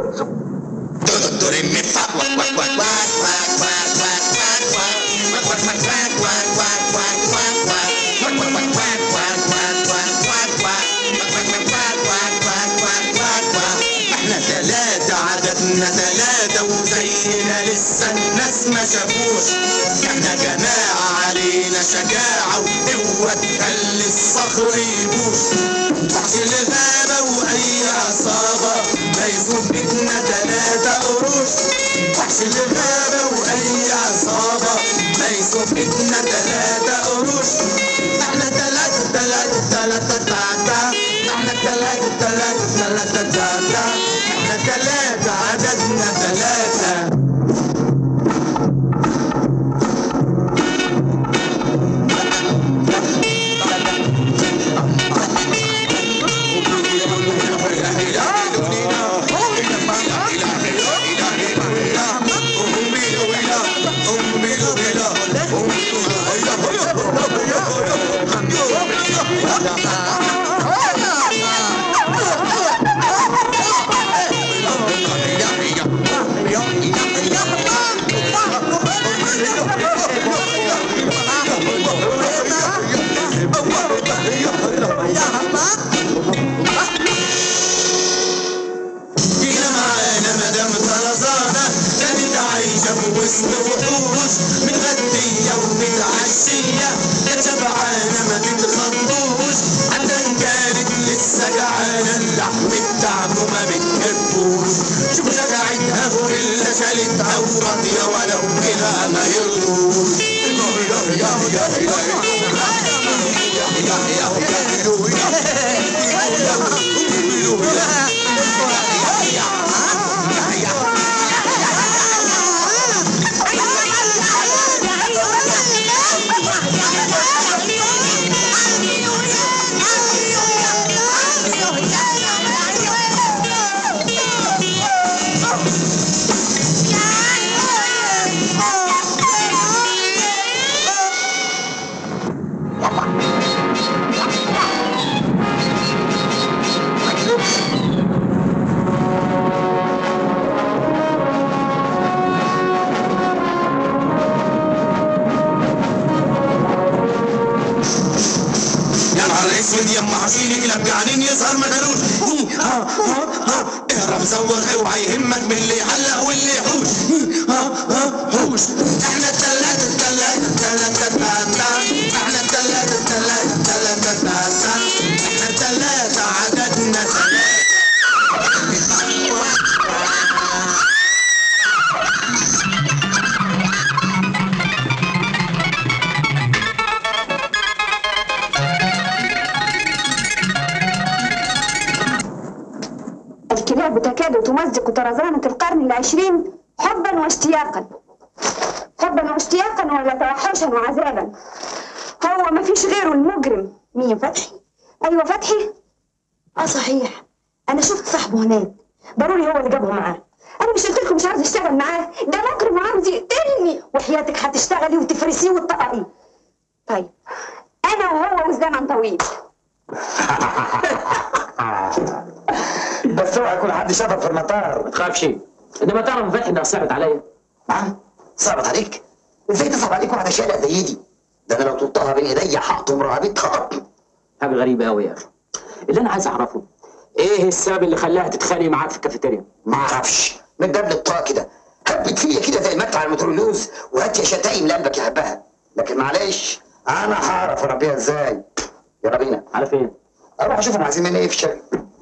احنا تلاتة عددنا تلاتة وزينا لسه الناس ما شافوش احنا جماعة علينا شجاعة وقوة تخلي الصخر يبوش وحش الغابة وأي عصابة ما يفوت بيتنا تلاتة قروش وحش الغابة وأي عصابة ما يفوت بيتنا تلاتة قروش احنا تلاتة تلاتة تلاتة تلاتة احنا تلاتة تلاتة تلاتة تلاتة احنا تلاتة عددنا تلاتة جينا معانا مدام طرزانة كانت عايشة في وسط وحوش متغدية ومتعشية كانت شبعانة ما بتخضوش عشان كانت لسه جعانة اللحم بتاعكم ما بتحبوش شوفوا شجاعتها غوريلا شالتها وراضية ولو كده ما يرضوش يا نهار اسود يا ام حشيني كلاب جعانين يظهر ما كانوش ها ها ها اهرب زوغ اوعى يهمك من اللي يعلق واللي يحوش ها ها حوش احنا التلاتة التلاتة التلاتة التلاتة احنا التلاتة التلاتة التلاتة التلاتة احنا التلاتة عددنا تلاتة الكلاب تكاد تمزق طرزانة القرن العشرين حبا واشتياقا حبا واشتياقا ولا توحشا وعذابا هو ما فيش غيره المجرم مين فتحي ايوه فتحي اه صحيح انا شفت صاحبه هناك ضروري هو اللي جابه معاه انا مش قلت لكم مش عاوز اشتغل معاه ده مجرم وعاوز يقتلني وحياتك هتشتغلي وتفرسيه وتطققيه طيب انا وهو والزمن طويل بس اوعى يكون حد شافك في المطار ما تخافش انما تعرف فتحي انها صعبت عليا نعم صعبت عليك ازاي تصعب عليك واحدة شالة زي دي ده انا لو طلتها بين ايديا هقطم رقبتها قطم حاجه غريبه قوي يا اخي اللي انا عايز اعرفه ايه السبب اللي خلاها تتخانق معاك في الكافيتيريا ما اعرفش من دبل الطاقة كده هبت فيا كده زي المدفع المترولوز وهات يا شتايم لقلبك يا هبها لكن معلش انا هعرف اربيها ازاي يلا بينا على فين اروح اشوفهم عايزين مني ايه في الشارع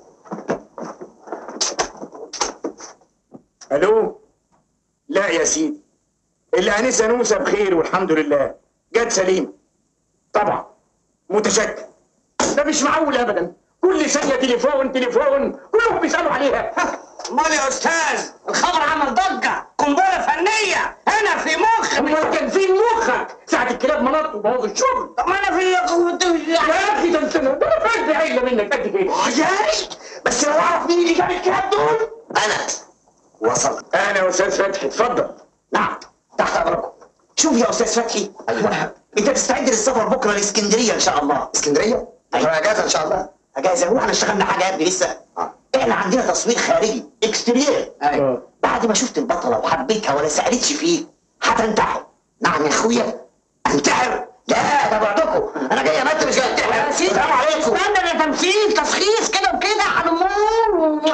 الو لا يا سيدي الانسه نوسه بخير والحمد لله جت سليمه طبعا متشكر ده مش معقول ابدا كل ثانيه تليفون تليفون كلهم بيسالوا عليها امال يا استاذ الخبر عمل ضجه قنبله فنيه هنا في مخ امال كان فين مخك ساعه الكلاب منط وبوظ الشغل طب ما انا في قوه يا اخي ده انت ده انا فاكر عيله منك قد كده يا ريت بس لو اعرف مين اللي جاب الكلاب دول انا وصلت انا يا استاذ فتحي اتفضل نعم تحت امركم شوف يا استاذ فتحي ايوه انت تستعد للسفر بكره لاسكندريه ان شاء الله اسكندريه؟ ايوه اجازه ان شاء الله اجازه هو احنا اشتغلنا حاجه يا ابني لسه احنا عندنا تصوير خارجي اكستريير ايوه بعد ما شفت البطله وحبيتها ولا سالتش فيه هتنتحر نعم يا اخويا انتحر لا ده بعدكم انا جاي امثل مش جاي انتحر السلام عليكم استنى ده تمثيل تشخيص كده وكده هنمور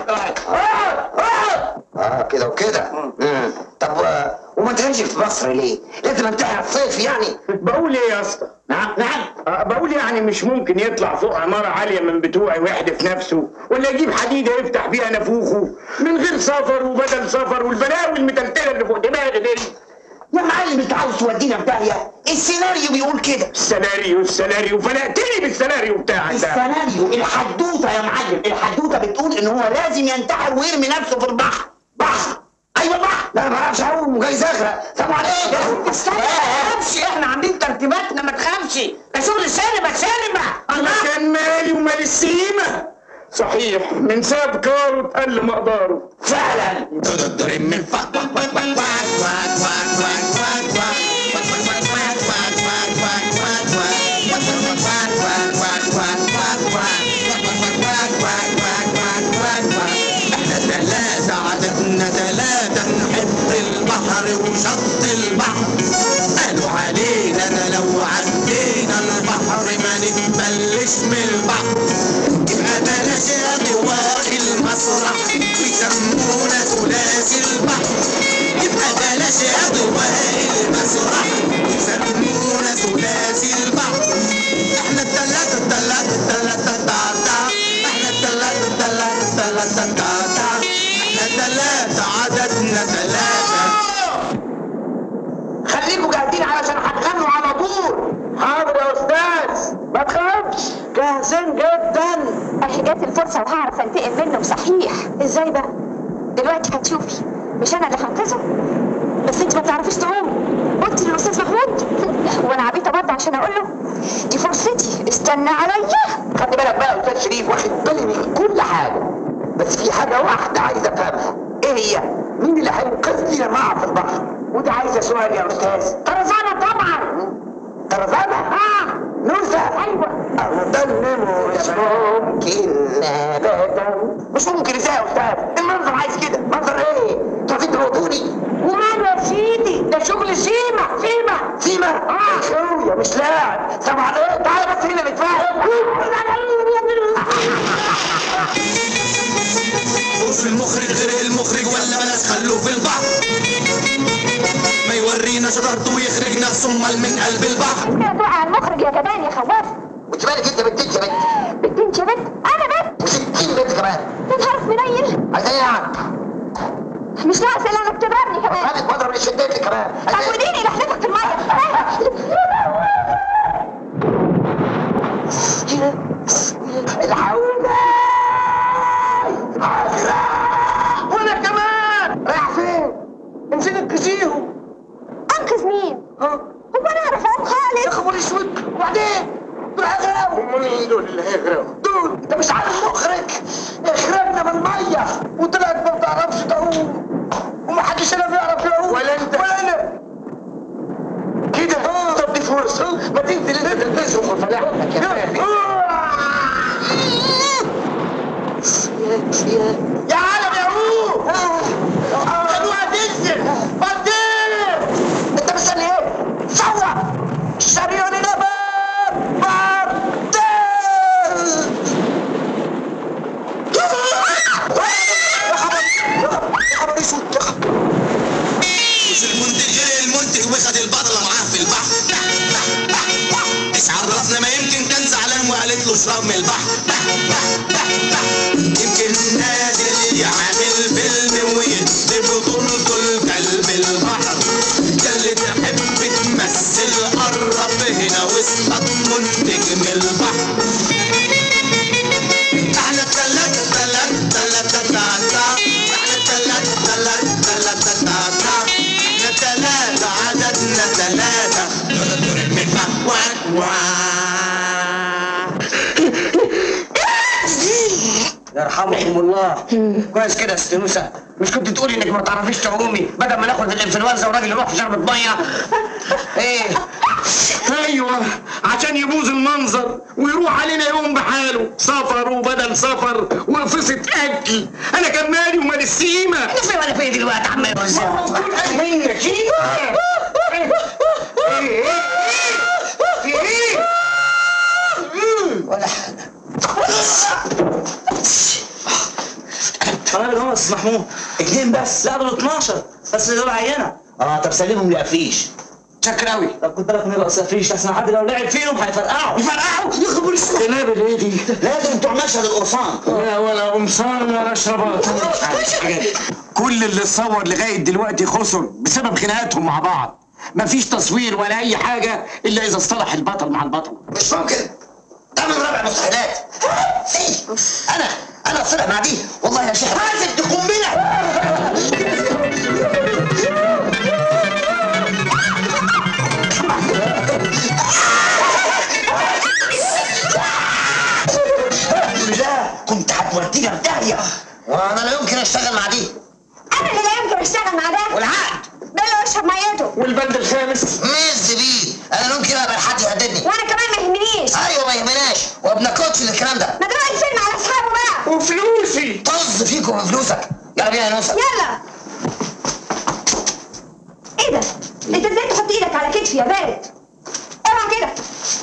اه كده وكده مم. طب و- وما تهمش في مصر ليه؟ لازم انتحر الصيف يعني بقول ايه يا اسطى؟ نعم نعم آه، بقول يعني مش ممكن يطلع فوق عمارة عالية من بتوعي ويحدف نفسه ولا يجيب حديدة يفتح بيها نافوخه من غير سفر وبدل سفر والبلاوي المتلتلة اللي فوق دماغي دي يا معلم انت عاوز تودينا في داهيه السيناريو بيقول كده السيناريو السيناريو فلقتني بالسيناريو بتاعك ده السيناريو الحدوته يا معلم الحدوته بتقول ان هو لازم ينتحر ويرمي نفسه في البحر بحر ايوه بحر لا ما اعرفش اعوم وجاي زغرق سلام عليكم استنى ما تخافش احنا عاملين ترتيباتنا ما تخافش ده شغل سينما سينما انا كان مالي ومال السيمة صحيح من ساب كاره اتقل مقداره فعلا احنا ثلاثة عددنا ثلاثة نحب البحر وشط البحر قالوا علينا انا لو عدينا البحر ما نتبلش من البحر يبقى بلاش اضواء المسرح ويسمونا ثلاثي البحر يبقى بلاش اضواء المسرح ويسمونا ثلاثي البحر احنا الثلاثة الثلاثة الثلاثة تا تا احنا الثلاثة الثلاثة الثلاثة تا تا احنا ثلاثة عددنا ثلاثة خليكوا جاهزين علشان هتغنوا على طول حاضر يا استاذ ما تخافش جاهزين جدا اهي جات الفرصة وهعرف انتقم منه صحيح ازاي بقى؟ دلوقتي هتشوفي مش انا اللي هنقذه بس انت ما بتعرفيش تعومي قلت للاستاذ محمود وانا عبيطه برضه عشان اقول له دي فرصتي استنى عليا خلي بالك بقى يا استاذ شريف واخد بالي من كل حاجه بس في حاجه واحده عايز افهمها ايه هي؟ مين اللي هينقذني لما اقع في البحر؟ ودي عايزه سؤال يا استاذ طرزانة طبعا طرزانه؟ اه نوسه ايوه أظن مش ممكن أبدا مش ممكن إزاي يا أستاذ؟ المنظر عايز كده منظر إيه؟ أنتوا عايزين تموتوني؟ وماله يا سيدي ده شغل سيما سيما سيما؟ آه أخويا مش لاعب سامع عليك تعالى بس هنا نتفاهم شوف المخرج غير المخرج ولا بلاش خلوه في البحر ما يورينا شطارته ويخرج نفسه امال من قلب البحر كده تقع المخرج يا جبان يا خواف وأنت مالك أنت بنت أنت بنت بنت يا بنت انا بنت وستين بنت كمان يا نهارك منيل عايز إيه يعني؟ مش ناقص الا انك تضربني كمان خدت مضرب اللي شديت كمان طب وديني لحلفك في الميه الحقونا وانا كمان رايح فين؟ انزل انقذيهم انقذ مين؟ هو انا اعرف اعوم يا خالص خبر اسود وبعدين دول هيغرقوا هم مين دول اللي هيغرقوا؟ دول انت مش عارف مخرج اخرجنا من الميه وطلعت ما بتعرفش تعوم ومحدش هنا بيعرف يعوم ولا انت. ولا انا كده طب دي فرصه ما تنزل انت تلبسهم وفلاحتك يا فهمي يا عالم يا عوم خدوها تنزل بديل انت مستني ايه؟ صور شريون نبات بديل يا خبر يا خبر اسود يا خبر مش المنتج غير المنتج وخد البطلة معاه في البحر ايش عرفنا ما يمكن كان زعلان وقالت له اشرب من البحر يمكن نازل يعمل فيلم ويدي بطولته الكلب البحر يا اللي تحب تمثل قرب هنا واسمك منتج من البحر احنا التلاتة تلاتة تلاتة تلاتة احنا التلاتة تلاتة تلاتة تلاتة احنا تلاتة عددنا تلاتة واك واك يرحمكم الله كويس كده يا ست نوسه مش كنت تقولي انك ما تعرفيش تعومي بدل ما ناخد الانفلونزا والراجل يروح في شربة ميه ايه ايوه عشان يبوظ المنظر ويروح علينا يوم بحاله سفر وبدل سفر وقفصة اكل انا كان مالي ومال السيمه انا في ولا في دلوقتي عم منك في ايه ولا حاجه خلاص محمود اتنين بس لا دول 12 بس دول عينه اه طب سلمهم لقفيش شكر قوي طب خد بالك من القصافيش احسن حد لو لعب فيهم هيفرقعوا يفرقعوا يخبر السوق النبي ايه دي لازم بتوع مشهد القرصان لا ولا قمصان ولا شربات كل اللي اتصور لغايه دلوقتي خسر بسبب خناقاتهم مع بعض مفيش تصوير ولا اي حاجه الا اذا اصطلح البطل مع البطل مش ممكن ده من رابع مستحيلات في انا انا اصلح مع دي والله يا شيخ لازم دي قنبله لا كنت هتودينا في داهيه وانا لا يمكن اشتغل مع دي انا اللي لا يمكن اشتغل مع ده والعقد ده اللي اشرب ميته والبند الخامس مز بيه انا ممكن اقبل حد يهددني وانا كمان ما يهمنيش ايوه ما يهمناش وابن كوتش الكلام ده ما تروح الفيلم على اصحابه بقى وفلوسي طز فيكم وفلوسك يلا بينا يا نوسه يلا ايه ده انت ازاي تحط ايدك على كتفي يا بارد اوعى كده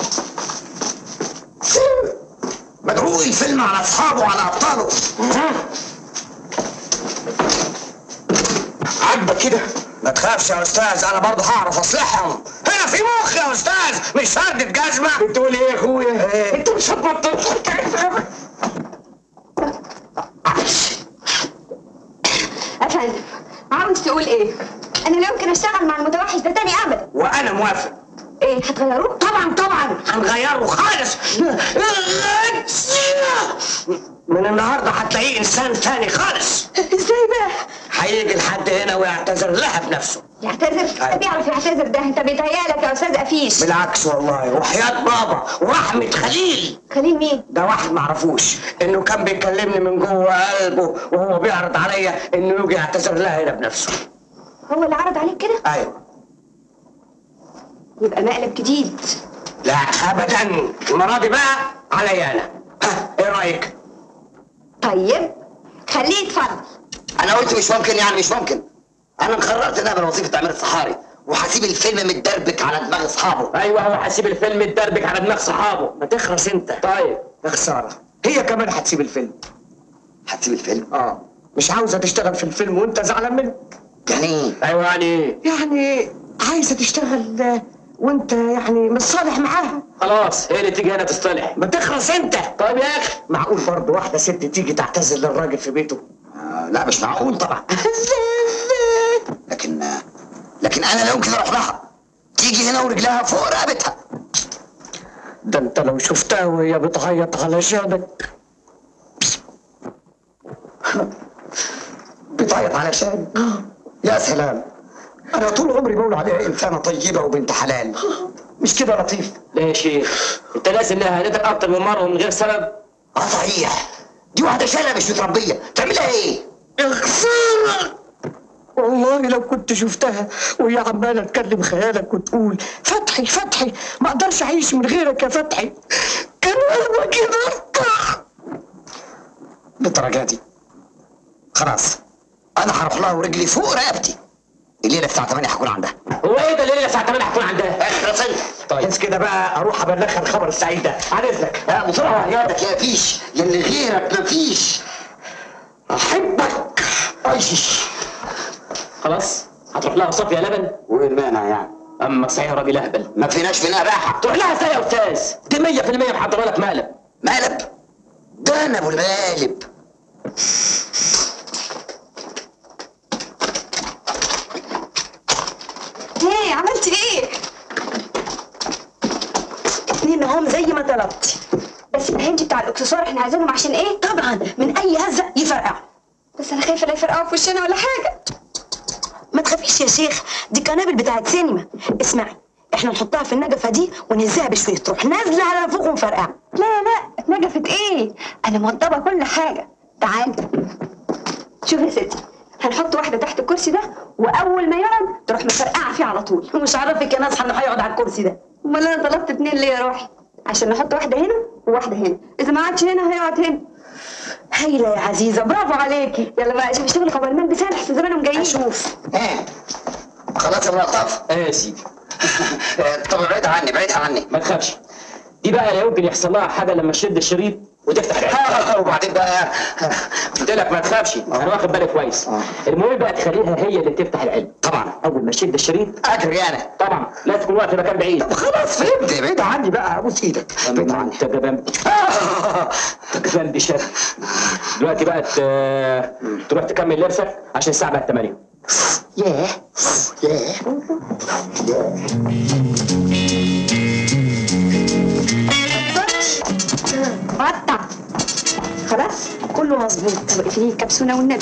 مدعو الفيلم على اصحابه وعلى ابطاله عاجبك كده ما تخافش يا استاذ انا برضه هعرف اصلحهم هنا في مخ يا استاذ مش فردة جزمه بتقول ايه يا اخويا انت مش هتبطل افندم عاوز تقول ايه انا لا يمكن اشتغل مع المتوحش ده تاني ابدا وانا موافق ايه هتغيروه طبعا طبعا هنغيره خالص من النهارده هتلاقيه انسان تاني خالص ازاي بقى هيجي لحد هنا ويعتذر لها بنفسه يعتذر أيوة. بيعرف يعتذر ده انت بيتهيألك يا استاذ افيش بالعكس والله وحياة بابا ورحمة خليل خليل مين ده واحد معرفوش انه كان بيكلمني من جوه قلبه وهو بيعرض عليا انه يجي يعتذر لها هنا بنفسه هو اللي عرض عليك كده ايوه يبقى مقلب جديد لا ابدا المره دي بقى عليا انا ها ايه رايك طيب خليه يتفضل انا قلت مش ممكن يعني مش ممكن انا قررت ان اعمل وظيفه عمير الصحاري وهسيب الفيلم متدربك على دماغ اصحابه ايوه هو هسيب الفيلم يتدربك على دماغ صحابه ما تخرس انت طيب يا خساره هي كمان هتسيب الفيلم هتسيب الفيلم اه مش عاوزه تشتغل في الفيلم وانت زعلان منه يعني ايه ايوه يعني ايه يعني عايزه تشتغل آه، وانت يعني مش صالح معاها خلاص هي اللي تيجي هنا تصطلح ما تخرس انت طيب يا اخي معقول برضه واحده ست تيجي تعتذر للراجل في بيته آه لا مش معقول طبعا لكن آه لكن انا لا يمكن اروح لها تيجي هنا ورجلها فوق رقبتها ده انت لو شفتها وهي بتعيط علشانك بتعيط علشان يا سلام انا طول عمري بقول عليها انسانه طيبه وبنت حلال مش كده يا لطيف ليه يا شيخ انت ناسي انها هدتك اكتر من مره ومن غير سبب اه صحيح دي واحده شايله مش متربيه تعملها ايه يا خسارة والله لو كنت شفتها وهي عمالة تكلم خيالك وتقول فتحي فتحي ما اقدرش اعيش من غيرك يا فتحي كان قلبك يفتح بالدرجه دي خلاص انا هروح لها ورجلي فوق رقبتي الليله الساعه 8 هكون عندها هو ايه ده الليله الساعه 8 هتكون عندها اخرس انت طيب بس كده بقى اروح ابلغها الخبر السعيد ده عن اذنك لا بسرعه يدك يا فيش يلي غيرك مفيش احبك ايش خلاص هتروح لها صافيه لبن وين المانع يعني اما صحيح راجل اهبل ما فيناش منها راحه تروح لها ازاي يا استاذ دي 100% محضره لك مقلب مقلب ده انا ابو المقالب ايه عملتي ايه اتنين هم زي ما طلبتي بس الهندي بتاع الاكسسوار احنا عايزينهم عشان ايه طبعا من اي هزه يفرقع بس انا خايفه لا يفرقعوا في وشنا ولا حاجه ما تخافيش يا شيخ دي قنابل بتاعت سينما اسمعي احنا نحطها في النجفه دي ونهزها بشويه تروح نازله على فوق ومفرقعه لا لا اتنجفت ايه انا موضبه كل حاجه تعال شوف يا ستي هنحط واحدة تحت الكرسي ده وأول ما يقعد تروح مفرقعة فيه على طول مش عارفك يا ناس انه هيقعد على الكرسي ده أمال أنا طلبت اتنين ليه يا روحي عشان نحط واحدة هنا وواحدة هنا إذا ما قعدش هنا هيقعد هنا هايله يا عزيزه برافو عليكي يلا بقى شوف شغلك قبل ما البس احسن زمانهم جايين اشوف ايه خلاص يا ملطف ايه يا سيدي طب ابعد عني ابعد عني ما تخافش دي بقى لا يمكن يحصل لها حاجه لما تشد الشريط وتفتح العين وبعدين بقى قلت لك ما تخافش انا واخد بالي كويس المهم بقى تخليها هي اللي تفتح العلم طبعا اول ما تشد الشريط اجري انا طبعا لا تكون واقف في مكان بعيد طب خلاص فهمت ابعد عني بقى ابوس ايدك ابعد عني انت جبان انت جبان بشكل دلوقتي بقى ت- تروح تكمل لبسك عشان الساعه بقت 8 ياه ياه قطع خلاص كله مظبوط طب اقفلي الكبسونة والنبي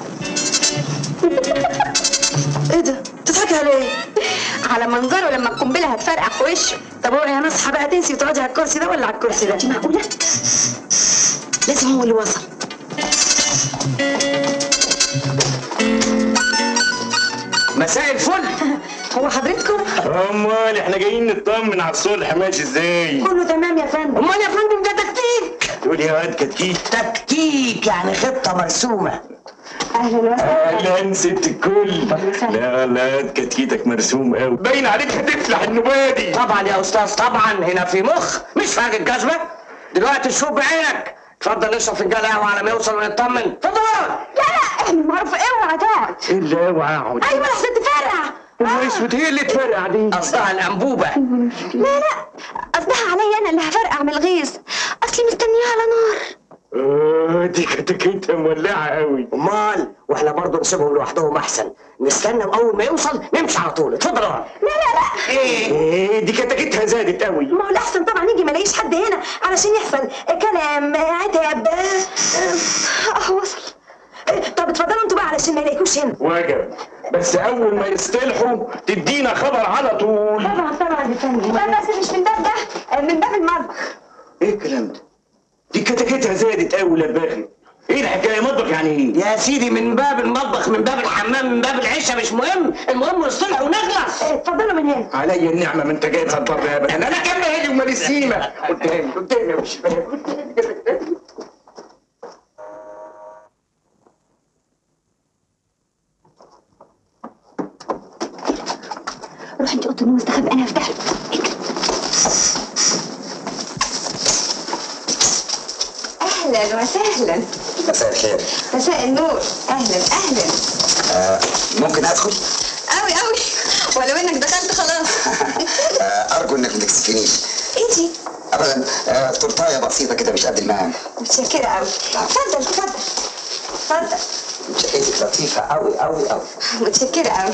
ايه ده تضحكي على ايه على منظره لما القنبلة هتفرقع في وشه طب هو يا نصحى بقى تنسي وتقعدي على الكرسي ده ولا على الكرسي ده معقولة؟ لازم هو اللي وصل مساء الفل هو حضرتكم امال احنا جايين نطمن على الصلح ماشي ازاي كله تمام يا فندم امال يا فندم ده تكتيك تقول يا واد كتكيت تكتيك يعني خطه مرسومه اهلا وسهلا اهلا ست الكل لا لا كتكيتك مرسوم قوي باين عليك هتفلح النبادي طبعا يا استاذ طبعا هنا في مخ مش فاجئ جزمه دلوقتي شوف بعينك اتفضل نشرب فنجان قهوه على ما يوصل ونطمن اتفضل لا لا احنا معروف اوعى تقعد الا اوعى اقعد ايوه لحظة تفرقع الله اسود هي اللي تفرقع دي قصدها الانبوبه لا لا قصدها عليا انا اللي هفرقع من الغيظ اصلي مستنياها على نار اه دي كتكيتها مولعه قوي امال واحنا برضه نسيبهم لوحدهم احسن نستنى واول ما يوصل نمشي على طول اتفضل اقعد لا لا لا ايه دي كتكيتها زادت قوي ما هو الاحسن طبعا يجي ما الاقيش حد هنا علشان يحصل كلام عتاب اه وصل طب اتفضلوا انتوا بقى علشان ما يلاقيكوش هنا وجب بس اول ما يصطلحوا تدينا خبر على طول طبعا طبعا يا فندم لا بس مش من باب ده من باب المطبخ ايه الكلام ده دي كتكيتها زادت قوي لباخي ايه الحكايه مطبخ يعني ايه يا سيدي من باب المطبخ من باب الحمام من باب العشاء مش مهم المهم نصطلح ونخلص اتفضلوا من هنا عليا النعمه ما انت جاي تخبرني ابدا انا كام هادي ومال السيمه قدامي قدامي يا مش فاهم قدامي روح انت اوضه النوم استخبي انا هفتح لك اهلا وسهلا مساء الخير مساء النور اهلا اهلا آه ممكن ادخل قوي قوي ولو انك دخلت خلاص آه ارجو انك ما تكسفنيش ايه دي ابدا آه تورتايه بسيطه كده مش قد المقام متشكره قوي اتفضل اتفضل اتفضل شقتك لطيفه قوي قوي قوي متشكره قوي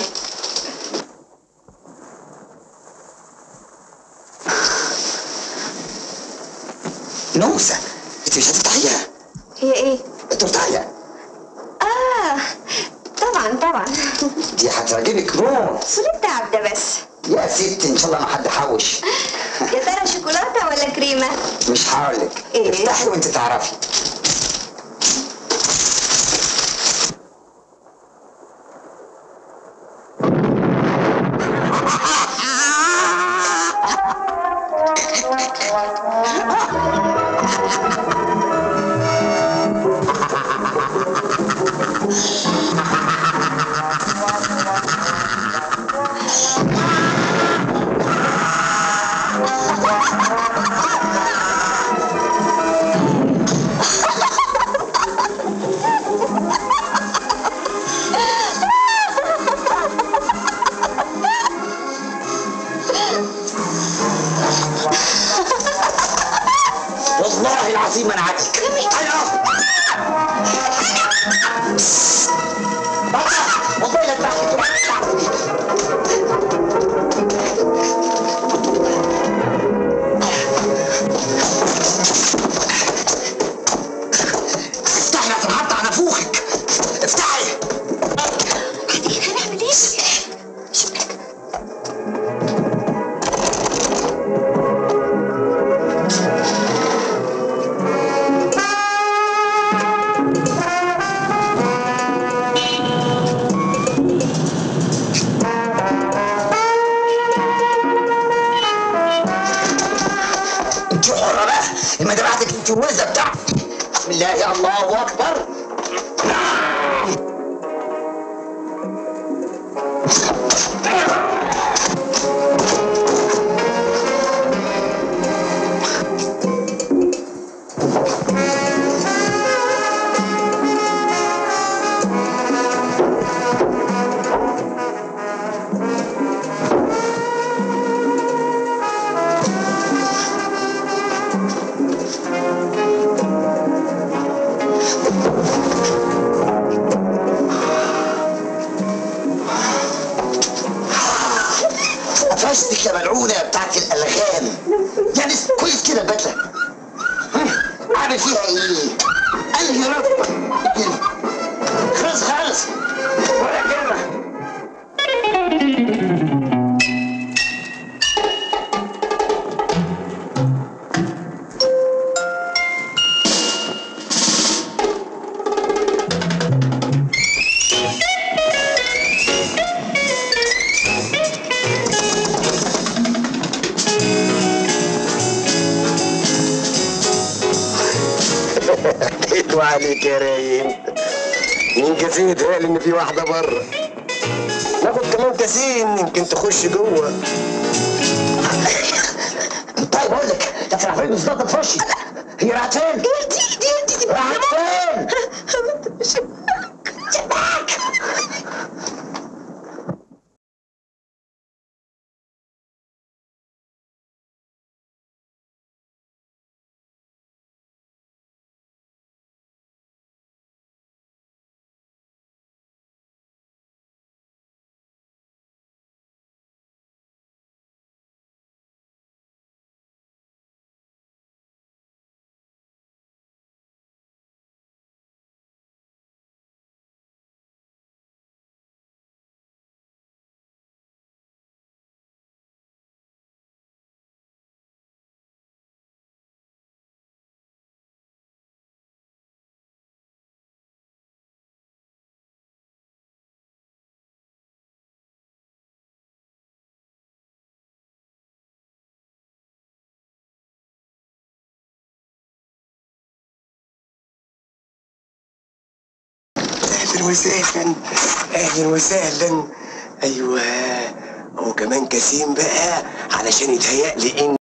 نوسه انت مش هتفتحيها هي ايه التورتايه اه طبعا طبعا دي هتعجبك موت فول التعب ده بس يا ستي ان شاء الله ما حد حوش يا ترى شوكولاته ولا كريمه مش هقولك إيه؟ افتحي وانت تعرفي الوزه بتاعتي بسم الله يا الله اكبر قفشتك يا ملعونه بتاعت الالغام يعني كويس كده البدله ها؟ عامل فيها ايه؟ انهي رب خلص خالص ولا كلمه ايوه عليك يا رايم مين كاسين يتهيألي ان في واحده بره ناخد كمان كاسين يمكن تخش جوه طيب اقول لك يا فرحين مش ضد تخشي هي راحت فين؟ دي دي دي دي راحت فين؟ شباك اهلا وسهلا اهلا وسهلا ايوه هو كمان كاسين بقى علشان يتهيألي ان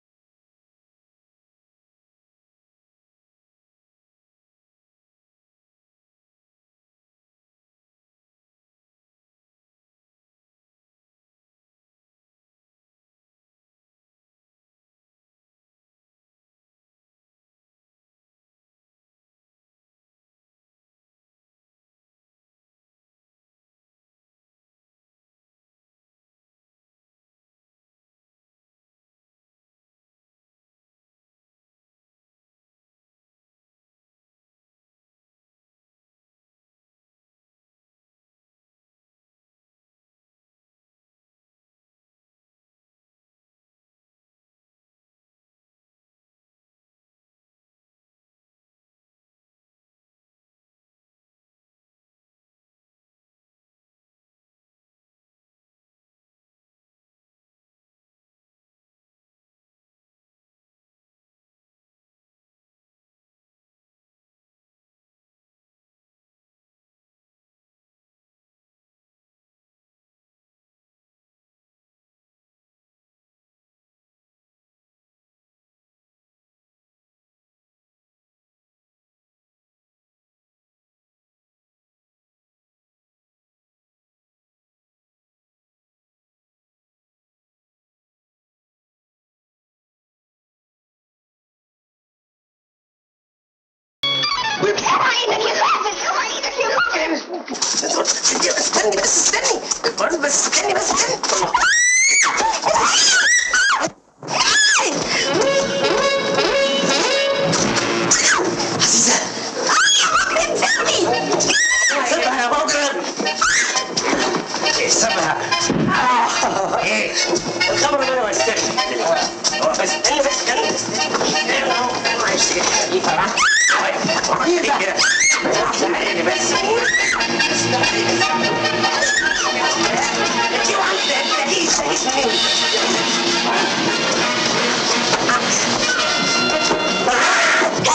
استني بس استني برضه بس استني بس استني عزيزه سيبها يا بكر سيبها ايه الخبر ده استني هو بس استني بس استني استني اهو معلش كده فرح كده استني بس انت وعندك تجيب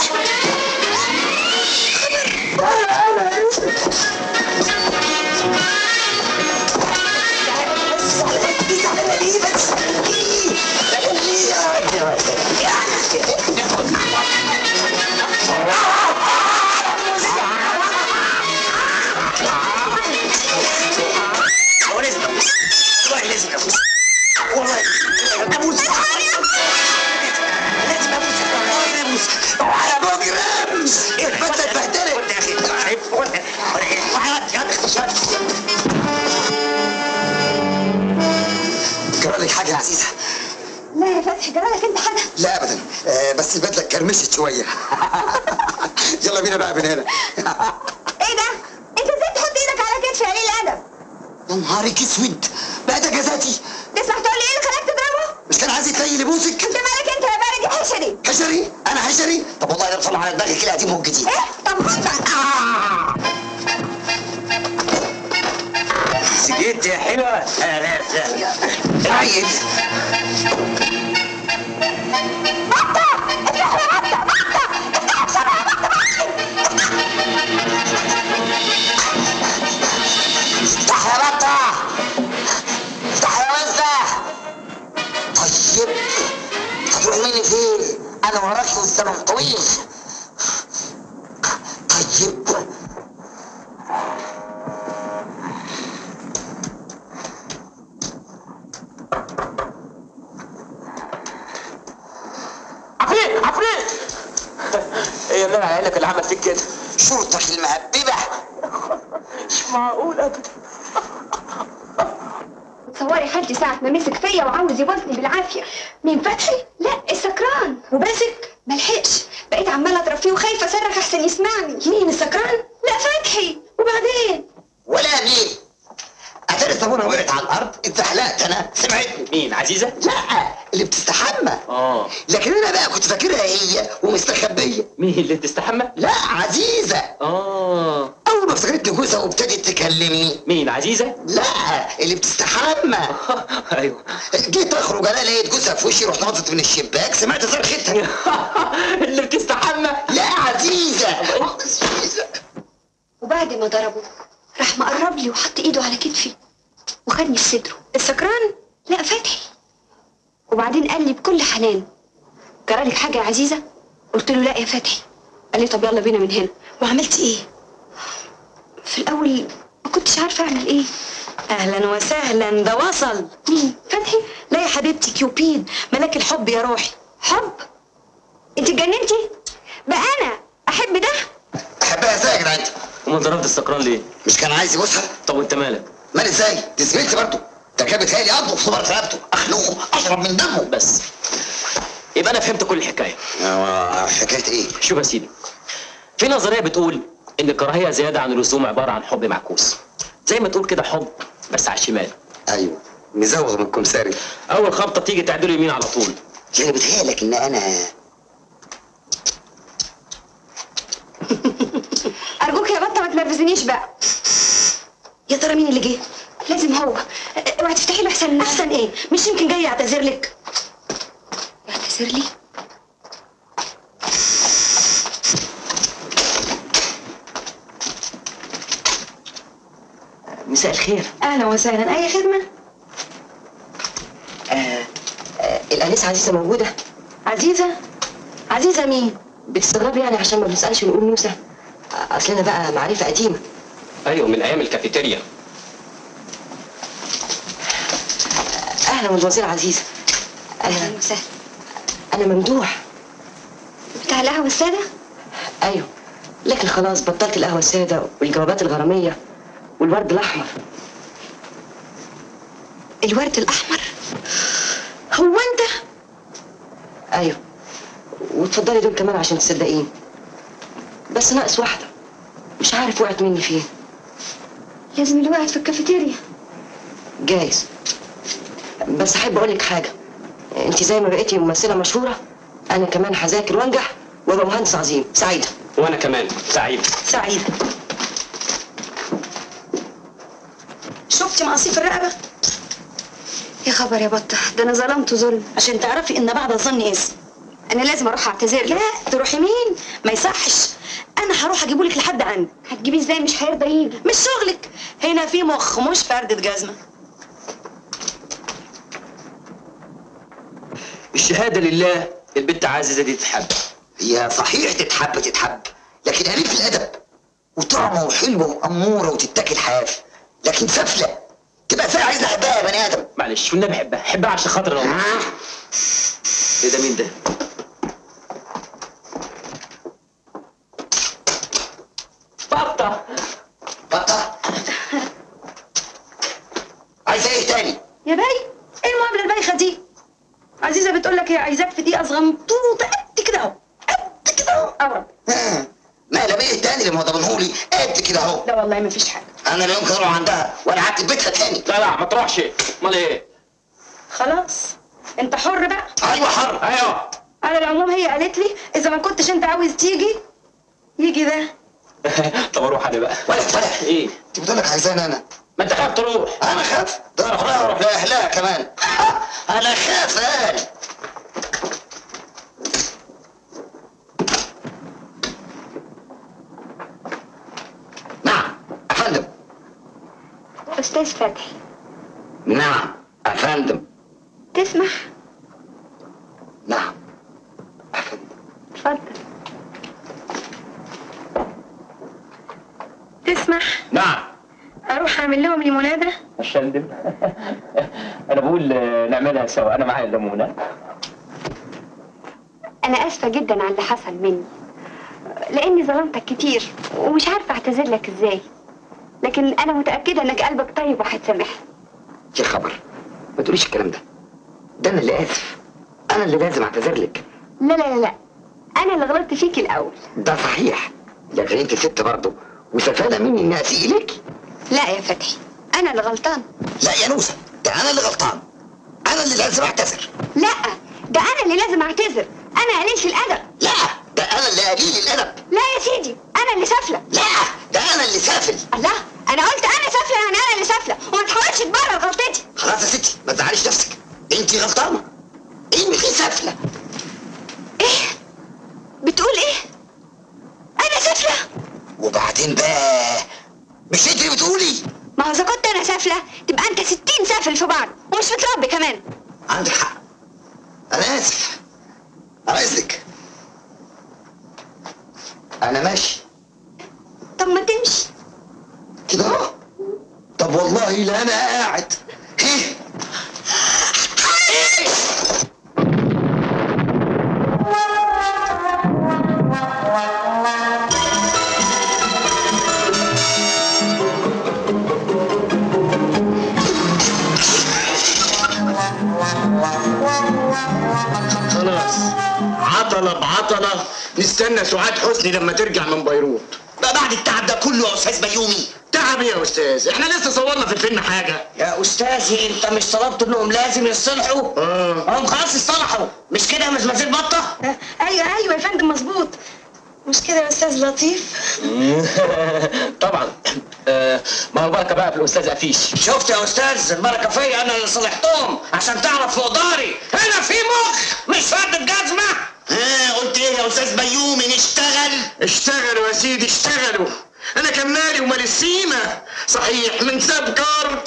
يا عزيزه لا يا فتحي جرالك انت حاجه لا ابدا آه بس البدله كرمشت شويه يلا بينا بقى من هنا ايه ده انت ازاي تحط ايدك على كتفي يا قليل الادب يا نهارك اسود بقى ده جزاتي تسمح تقول لي ايه اللي خلاك تضربه مش كان عايز يتنيل يبوسك انت مالك انت يا بارد يا حشري حشري انا حشري طب والله يرفع على دماغي كده قديم والجديد ايه طب خد سجيت يا حلوة أهلا وسهلا عيل افتح يا بطة افتح يا وزة طيب هتروح مني فين؟ أنا وراكي والزمن طويل طيب عفريت عفريت ايه يا منى عيالك اللي عمل فيك كده شرطك المهببة مش معقول ابدا تصوري خالتي ساعة ما مسك فيا وعاوز يبوسني بالعافية مين فتحي؟ لا السكران وباسك ملحقش بقيت عمالة اضرب فيه وخايفة اصرخ احسن يسمعني مين السكران؟ لا فتحي وبعدين ولا مين اتاري الصابونه وقعت على الارض اتزحلقت انا سمعتني مين عزيزة؟ لا اللي بتستحمى اه لكن انا بقى كنت فاكرها هي ومستخبيه مين اللي بتستحمى؟ لا عزيزه اه اول ما افتكرت جوزها وابتدت تكلمني مين عزيزة؟ لا اللي بتستحمى ايوه جيت اخرج انا لقيت جوزها في وشي رحت نطت من الشباك سمعت صرختها اللي بتستحمى لا عزيزه عزيزه وبعد ما ضربه راح مقرب لي وحط ايده على كتفي وخدني في صدره السكران لا فتحي وبعدين قال لي بكل حنان جرالك حاجه يا عزيزه قلت له لا يا فتحي قال لي طب يلا بينا من هنا وعملت ايه في الاول ما كنتش عارفه اعمل ايه اهلا وسهلا ده وصل مين فتحي لا يا حبيبتي كيوبيد ملاك الحب يا روحي حب انت اتجننتي بقى انا احب ده احبها ازاي يا جدعان انت امال ضربت السكران ليه؟ مش كان عايز يبوسها طب وانت مالك؟ مال ازاي دي زميلتي برضه ده كان بيتهيألي اضرب في صبر رقبته اخنقه اشرب من دمه بس يبقى انا فهمت كل الحكايه حكايه ايه شوف يا سيدي في نظريه بتقول ان الكراهيه زياده عن اللزوم عباره عن حب معكوس زي ما تقول كده حب بس على الشمال ايوه مزوغ من الكمساري اول خبطه تيجي تعدله يمين على طول يعني بتهيألك ان انا ارجوك يا بطه ما تنرفزنيش بقى يا ترى مين اللي جه لازم هو اوعي تفتحي له احسن احسن ايه مش يمكن جاي يعتذر لك يعتذر لي مساء الخير اهلا وسهلا اي خدمه آه آه الانسه عزيزه موجوده عزيزه عزيزه مين بتستغربي يعني عشان ما بنسالش ونقول موسى آه، اصلنا بقى معرفه قديمه ايوه من ايام الكافيتيريا اهلا مدمزيل عزيزه اهلا وسهلا انا ممدوح بتاع القهوه الساده ايوه لكن خلاص بطلت القهوه الساده والجوابات الغراميه والورد الاحمر الورد الاحمر هو انت ايوه وتفضلي دول كمان عشان تصدقيني بس ناقص واحده مش عارف وقعت مني فين لازم اللي وقعت في الكافيتيريا جايز بس احب اقول لك حاجه انت زي ما بقيتي ممثله مشهوره انا كمان هذاكر وانجح وابقى مهندس عظيم سعيده وانا كمان سعيد سعيده شفتي مقاصيف الرقبه يا خبر يا بطه ده انا ظلمته ظلم عشان تعرفي ان بعد الظن اسم انا لازم اروح اعتذر له لا تروحي مين ما يصحش انا هروح اجيبهولك لحد عندك هتجيبيه ازاي مش هيرضى يجي مش شغلك هنا في مخ مش فردة جزمه الشهاده لله البنت عزيزه دي تتحب هي صحيح تتحب تتحب لكن قليل في الادب وطعمه وحلوه واموره وتتاكل حاف لكن سفله تبقى ازاي عايز احبها يا بني ادم معلش والنبي بحبها حبها عشان خاطر انا ايه ده مين ده؟ بطه بطه عايزه ايه تاني يا باي ايه المقابله البايخه دي عزيزه بتقول لك هي عايزاك في دقيقه صغنطوطه قد كده اهو قد كده اهو أورب. ها، مالها بيه تاني اللي مضمنهولي قد كده اهو لا والله ما فيش حاجه انا لا يمكن اروح عندها ولا قعدت في بيتها تاني لا لا ما تروحش امال ايه خلاص انت حر بقى ايوه حر ايوه على العموم هي قالت لي اذا ما كنتش انت عاوز تيجي يجي ده طب اروح انا بقى ولا ولا ايه انت بتقول لك عايزاني انا ما انت خايف تروح انا خاف ده انا اروح لها اروح لاهلها كمان انا خاف انا نعم افندم أستاذ فتحي نعم افندم تسمح نعم اتفضل تسمح نعم أروح أعمل لهم ليمونادة الشندم انا بقول آه، نعملها سوا انا معايا الليمونه أنا آسفة جدا على اللي حصل مني لأني ظلمتك كتير ومش عارفة أعتذر لك إزاي لكن أنا متأكدة إنك قلبك طيب وهتسامحني يا خبر ما تقوليش الكلام ده ده انا اللي اسف انا اللي لازم اعتذر لك لا لا لا لا أنا اللي غلطت فيك الأول ده صحيح لكن انت ست برضه وسفالة مني اني اسيء لك لا يا فتحي أنا اللي غلطان لا يا نوسة ده انا اللي غلطان انا اللي لازم اعتذر لا ده أنا اللي لازم أعتذر أنا قليل في الأدب لا ده انا اللي قليل الادب لا يا سيدي أنا اللي سافلة لا ده انا اللي سافل الله أنا قلت أنا سافلة يعني أنا اللي سافلة وما تحاولش تبرر غلطتي خلاص يا ستي ما تزعليش نفسك انت غلطانه انت سافله بتقول إيه؟ أنا سافلة وبعدين بقى مش انت اللي بتقولي ما هو إذا كنت أنا سافلة تبقى أنت ستين سافل في بعض ومش متربي كمان عندك حق انا اسف على اذنك انا ماشي طب ما تمشي كده اهو طب والله لا انا قاعد ايه خلاص عطلة بعطلة نستنى سعاد حسني لما ترجع من بيروت بقى بعد التعب ده كله يا استاذ بيومي تعب ايه يا استاذ احنا لسه صورنا في الفيلم حاجة يا استاذي انت مش طلبت انهم لازم يصلحوا اه هم خلاص اصطلحوا مش كده يا مزمزيل بطه ايوه ايوه يا فندم مظبوط مش كده يا استاذ لطيف طبعا آه، ما هو بركه بقى في الاستاذ قفيش شفت يا استاذ البركه فيا انا اللي صلحتهم عشان تعرف مقداري هنا في مخ مش فرد الجزمه ها قلت ايه يا استاذ بيومي نشتغل اشتغلوا يا سيدي اشتغلوا انا كان مالي ومال السيمة صحيح من ساب كار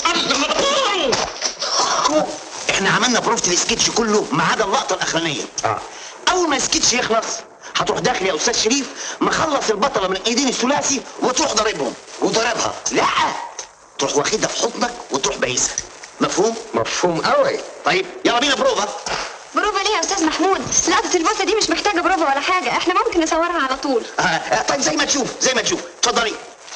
احنا عملنا بروفة السكتش كله ما عدا اللقطة الأخرانية اه أول ما السكتش يخلص هتروح داخل يا أستاذ شريف مخلص البطلة من إيدين الثلاثي وتروح ضاربهم وضاربها لا تروح واخدها في حضنك وتروح بايسها مفهوم؟ مفهوم قوي طيب يلا بينا بروفة بروفا ليه يا استاذ محمود لقطة البوسة دي مش محتاجة بروفا ولا حاجة احنا ممكن نصورها على طول آه آه، طيب زي ما تشوف زي ما تشوف اتفضلي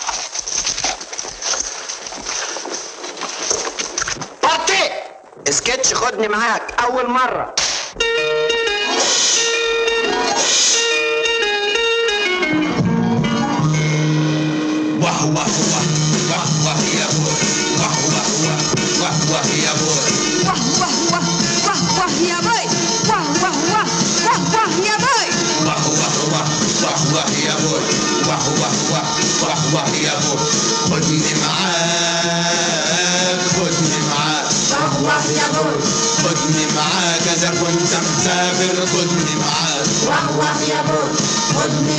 بارتي سكتش خدني معاك اول مره واه واه واه واه واه يا بوي واه واه واه واه واه يا بوي واه واه واه واه واه يا باي واه واه واه واه واه يا باي واه واه واه واه واه يا بوي واه واه واه واه واه يا بوي خدني معاك خدني معاك واه واه يا بوي خدني معاك اذا كنت مسافر خدني معاك واه واه يا بوي خدني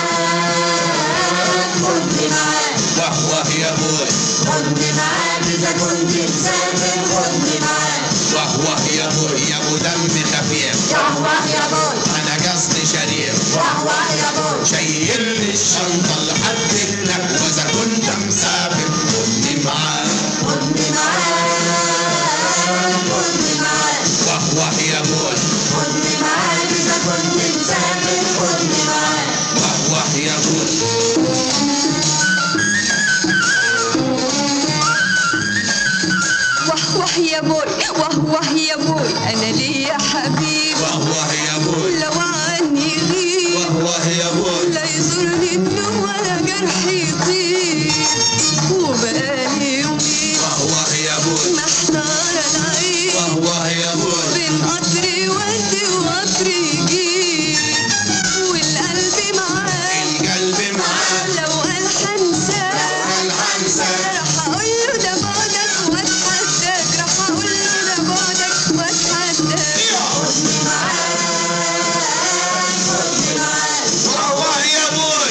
معاك خدني معاك واه واه يا بوي خدني معاك إذا كنت مسافر خدني معاك واه واه يا بوي يا ابو دم خفيف واه واه يا بوي انا قصدي شريف واه واه يا بوي شيل لي الشنطة لحد هناك وإذا كنت مسافر خدني معاك خدني معاك خدني معاك واه واه يا بوي خدني معاك إذا كنت مسافر خدني معاك واه واه يا بوي واه واه يا بوي واه واه يا بوي انا ليا حبيب واه واه يا بوي لو عني غيب واه واه يا بوي لا يزورني النوم ولا جرحي يطيب وبقالي يومين واه واه يا بوي محتارة العين واه واه يا بوي بين قطري ودي وقطري يجيب والقلب معاه القلب معاه لو قال حنساه قال حنساه راح اقول له ده بعدك واتحداك راح اقول له ده بعدك واتحداك واه واه يا بوي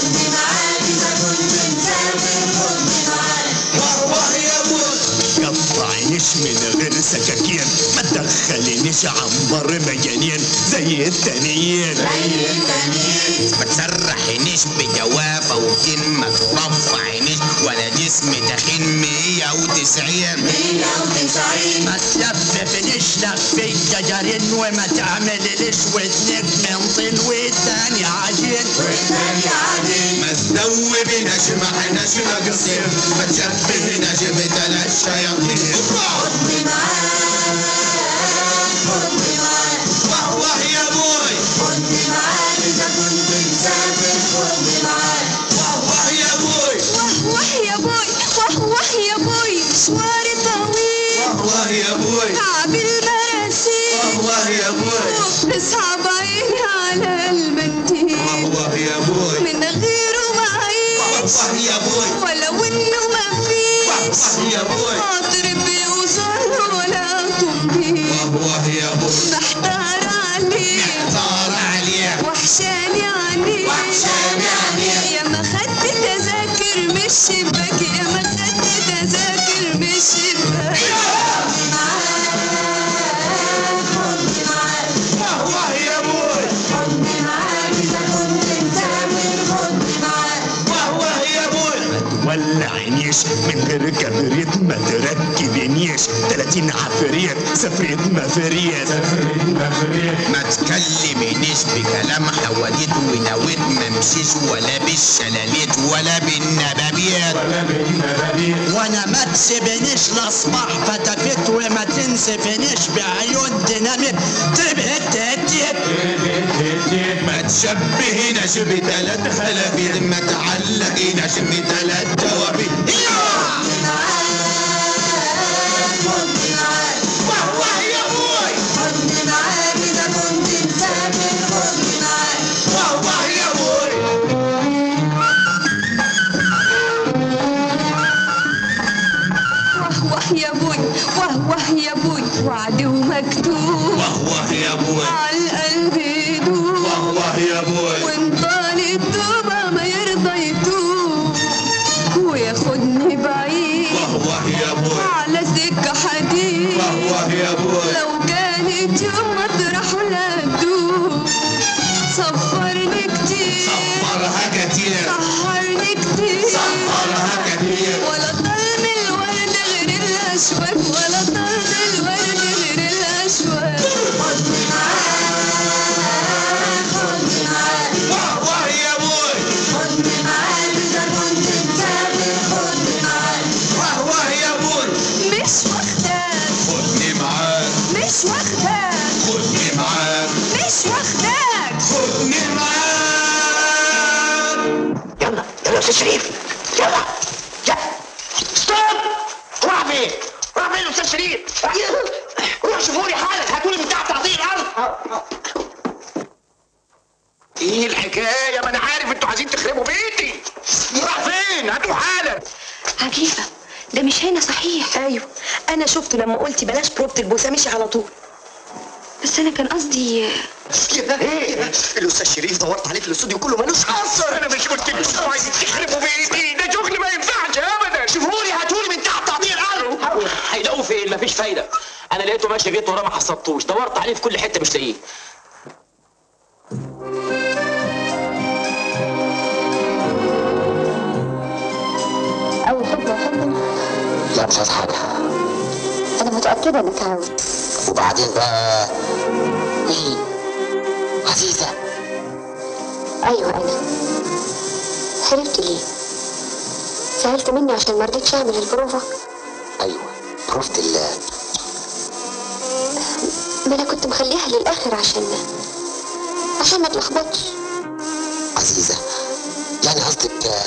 واه واه يا بوي قطعنيش من غير سكاكين ما تدخلنيش عنبر مجانين زي التانيين زي التانيين ما تسرحنيش بجواب او كلمة ترفعنيش ولا جسم تخين 190 190 ما تلففنيش لفي ججرين وما تعملليش ودنك من طين والتاني عجين والتاني عجين ما تذوبناش ما احناش ناقصين ما تشبهناش بثلاث شياطين واه واه يا بوي واه واه يا بوي واه واه يا بوي واه واه يا بوي مشواري طويل واه واه يا بوي تعب المراسيل واه واه يا بوي وبتصعب عيني على المنديل واه واه يا بوي من غيره معين واه واه يا بوي ولو انه واه مفيش واه يا بوي خاطر بيوصل ولا تنبيه واه واه يا بوي محتار عليه طار عليه وحشاني عليه وحشاني عليه. يا ما خدت تذاكر من الشباك يا ما خدت تذاكر من الشباك واه واه يا بوي واه واه يا بوي ولعنيش من غير كبريت ما تركبنيش 30 عفريت سفريت مفريت سفريت مفريت ما تكلمنيش بكلام حواديت ونويت ما امشيش ولا بالشلاليت ولا بالنبابيات ولا بالنبابيت وانا ما تسيبنيش لاصبح فتفت وما تنسفنيش بعيون ديناميت تبهت تهتيت ما تشبهناش بثلاث خلافيت ما تعلقيناش بثلاث توابيت واه واه يا بوي واه واه يا بوي واه واه يا بوي واه واه يا بوي وعد ومكتوب واه واه يا بوي على القلب يدوب واه واه يا بوي وان طال التوبة ما يرضى يتوب وياخدني بعيد واه واه يا بوي على سكة حديد واه واه يا بوي لو كانت يوم مطرح ولا تدوب صفرني كتير صفرها كتير سهرني كتير صفرها كتير ولا طال من الورد غير الأشواك ولا طال من الورد غير الأشواك واه واه يا بوي واه واه يا بوي مش واخداك خدني معاك مش واخداك خدني معاك مش واخداك خدني معاك يلا يلا يا استاذ شريف يلا يا ستوب راح فين؟ راح فين يا استاذ شريف؟ روح شوفوا لي حالك هاتوا لي بتاع تعطيل الارض ايه الحكايه ما انا عارف انتوا عايزين تخربوا بيتي راح فين؟ هاتوا حالك عجيبة ده مش هنا صحيح ايوه انا شفته لما قلتي بلاش بروبة البوسه مشي على طول بس انا كان قصدي كده ايه؟ الاستاذ شريف دورت عليه في الاستوديو كله ملوش اثر انا مش قلت لكم عايزين تخربوا بيتي ده شغل ما ينفعش ابدا شوفوا لي هاتوا لي من تحت تعطيل الارض هيلاقوه فين مفيش فايده انا لقيته ماشي جيت وراه ما حصلتوش دورت عليه في كل حته مش لاقيه أول حب وحب لا مش عايز حاجة أنا متأكدة إنك عاوز وبعدين بقى مين؟ عزيزة أيوة أنا هربت ليه؟ زعلت مني عشان ما رضيتش أعمل البروفة أيوة خفت الله ما انا كنت مخليها للاخر عشان عشان ما تلخبطش عزيزة يعني قصدك آه،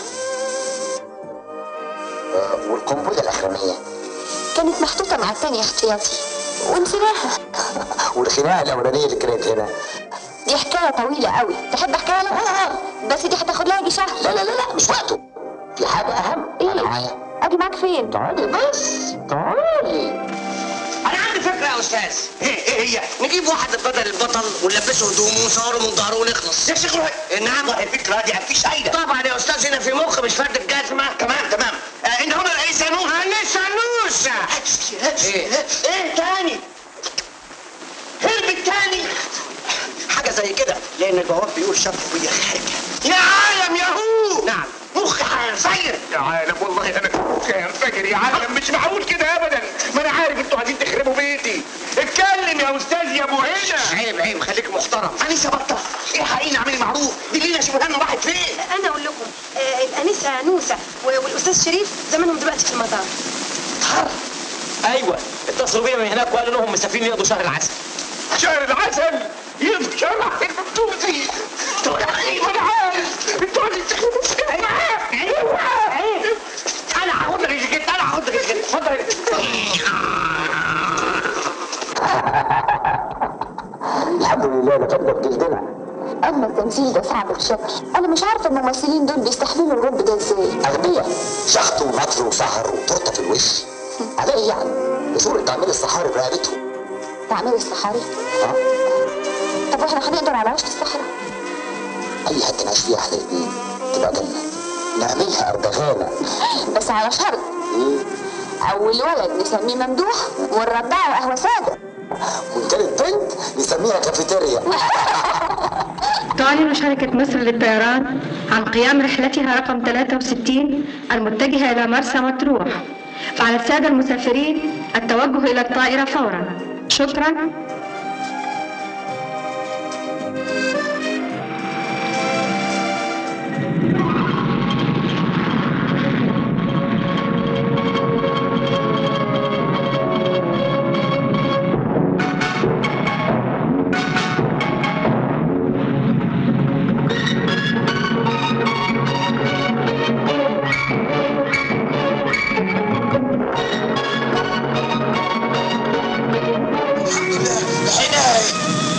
آه، والقنبلة الأخرانية كانت محطوطة مع التانية احتياطي ونسيناها والخناقة الأولانية اللي كانت هنا دي حكاية طويلة قوي تحب احكيها لك؟ بس دي هتاخد لها يجي شهر لا لا لا لا مش وقته في حاجة أهم ايه؟ أنا معايا اجي معاك فين؟ تعالي بس تعالي انا عندي فكره يا استاذ ايه ايه هي نجيب واحد بدل البطل ونلبسه هدومه ونصوره من ظهره ونخلص يا شيخ روحي نعم الفكره دي مفيش فايده طبعا يا استاذ هنا في مخ مش فرد الجزمه تمام تمام آه ان هم الانسه نوسه انسه نوسه ايه ايه تاني هرب التاني حاجه زي كده لان البواب بيقول شافه وهي خارجه يا عالم ياهو نعم مخي هينفجر يا عالم والله انا مخي هينفجر يا عالم مش معقول كده ابدا ما انا عارف انتوا عايزين تخربوا بيتي اتكلم يا استاذ يا ابو هنا عيب عيب خليك محترم انسه بطه ايه حقيقي اعملي معروف دلينا شبهنا راحت فين انا اقول لكم آه الانسه نوسه و- والاستاذ شريف زمانهم دلوقتي في المطار ايوه اتصلوا بيا من هناك وقالوا لهم مسافرين يقضوا شهر العسل شهر العسل يفشل على الفلوسي انتوا يعني ما انا عارف انتوا عايزين تخربوا بيتي انا هاخد لك الجاكيت انا هاخد لك الجاكيت اتفضل الحمد لله لقد جلدنا اما التمثيل ده صعب بشكل انا مش عارفه الممثلين دول بيستحملوا الرب ده ازاي أغبياء شخط ومطر وسهر وتورته في الوش على إيه يعني؟ بصورة تعمير الصحاري برقبتهم تعمير الصحاري طب واحنا هنقدر على عيشه الصحراء أي حتة نعيش فيها احنا الاتنين تبقى جنة نعملها أردغانة بس على شرط اول ولد نسميه ممدوح ونرضعه قهوه ساده وإن كانت بنت نسميها كافيتيريا تعلن شركة مصر للطيران عن قيام رحلتها رقم 63 المتجهة إلى مرسى مطروح فعلى السادة المسافرين التوجه إلى الطائرة فورا شكرا حناية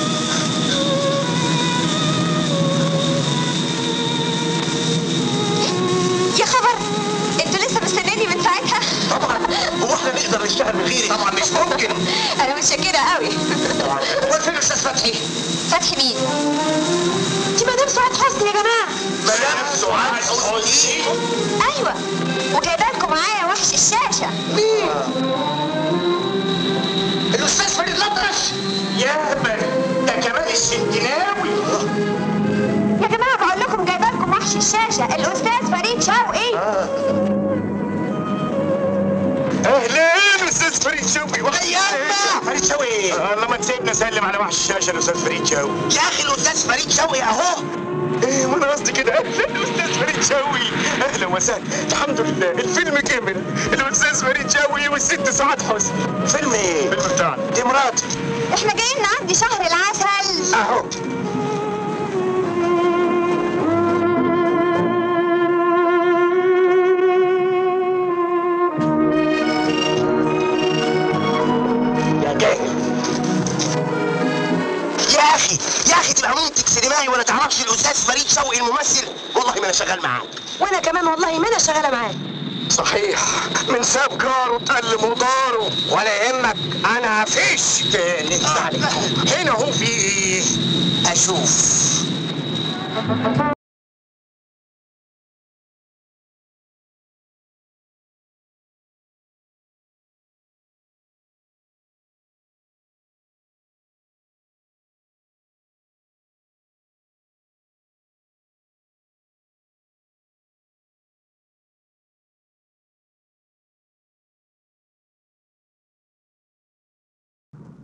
يا خبر انتوا لسه مستنيني من ساعتها طبعا هو احنا نقدر نشتغل من غيري طبعا مش ممكن انا متشكره قوي امال فين الاستاذ فتحي فتحي مين دي مدام سعاد حسني يا جماعه مدام سعاد حسني ايوه وجايبه لكم معايا وحش الشاشه مين الاستاذ فريد الأطرش يا من ده كمان السنتناوي يا جماعه بقول لكم جايبه لكم وحش الشاشه الاستاذ فريد شوقي اهلا استاذ فريد شوقي ياما فريد شوقي الله ما تسيبنا سلم على وحش الشاشه الاستاذ فريد شوقي يا اخي الاستاذ فريد شوقي اهو ايه ما انا قصدي كده اهلا استاذ فريد شوقي اهلا وسهلا الحمد لله الفيلم كمل الاستاذ فريد شوقي والست سعاد حسني فيلم ايه؟ الفيلم بتاعنا دي مراتي احنا جايين نعدي شهر العسل اهو يا جاهل يا اخي يا اخي تبقى منتج سينمائي ولا تعرفش الاستاذ فريد شوقي الممثل والله ما انا شغال معاه وانا كمان والله ما انا شغاله معاه صحيح من ساب جاره تقل مداره ولا يهمك انا فيش تاني هنا هو في ايه اشوف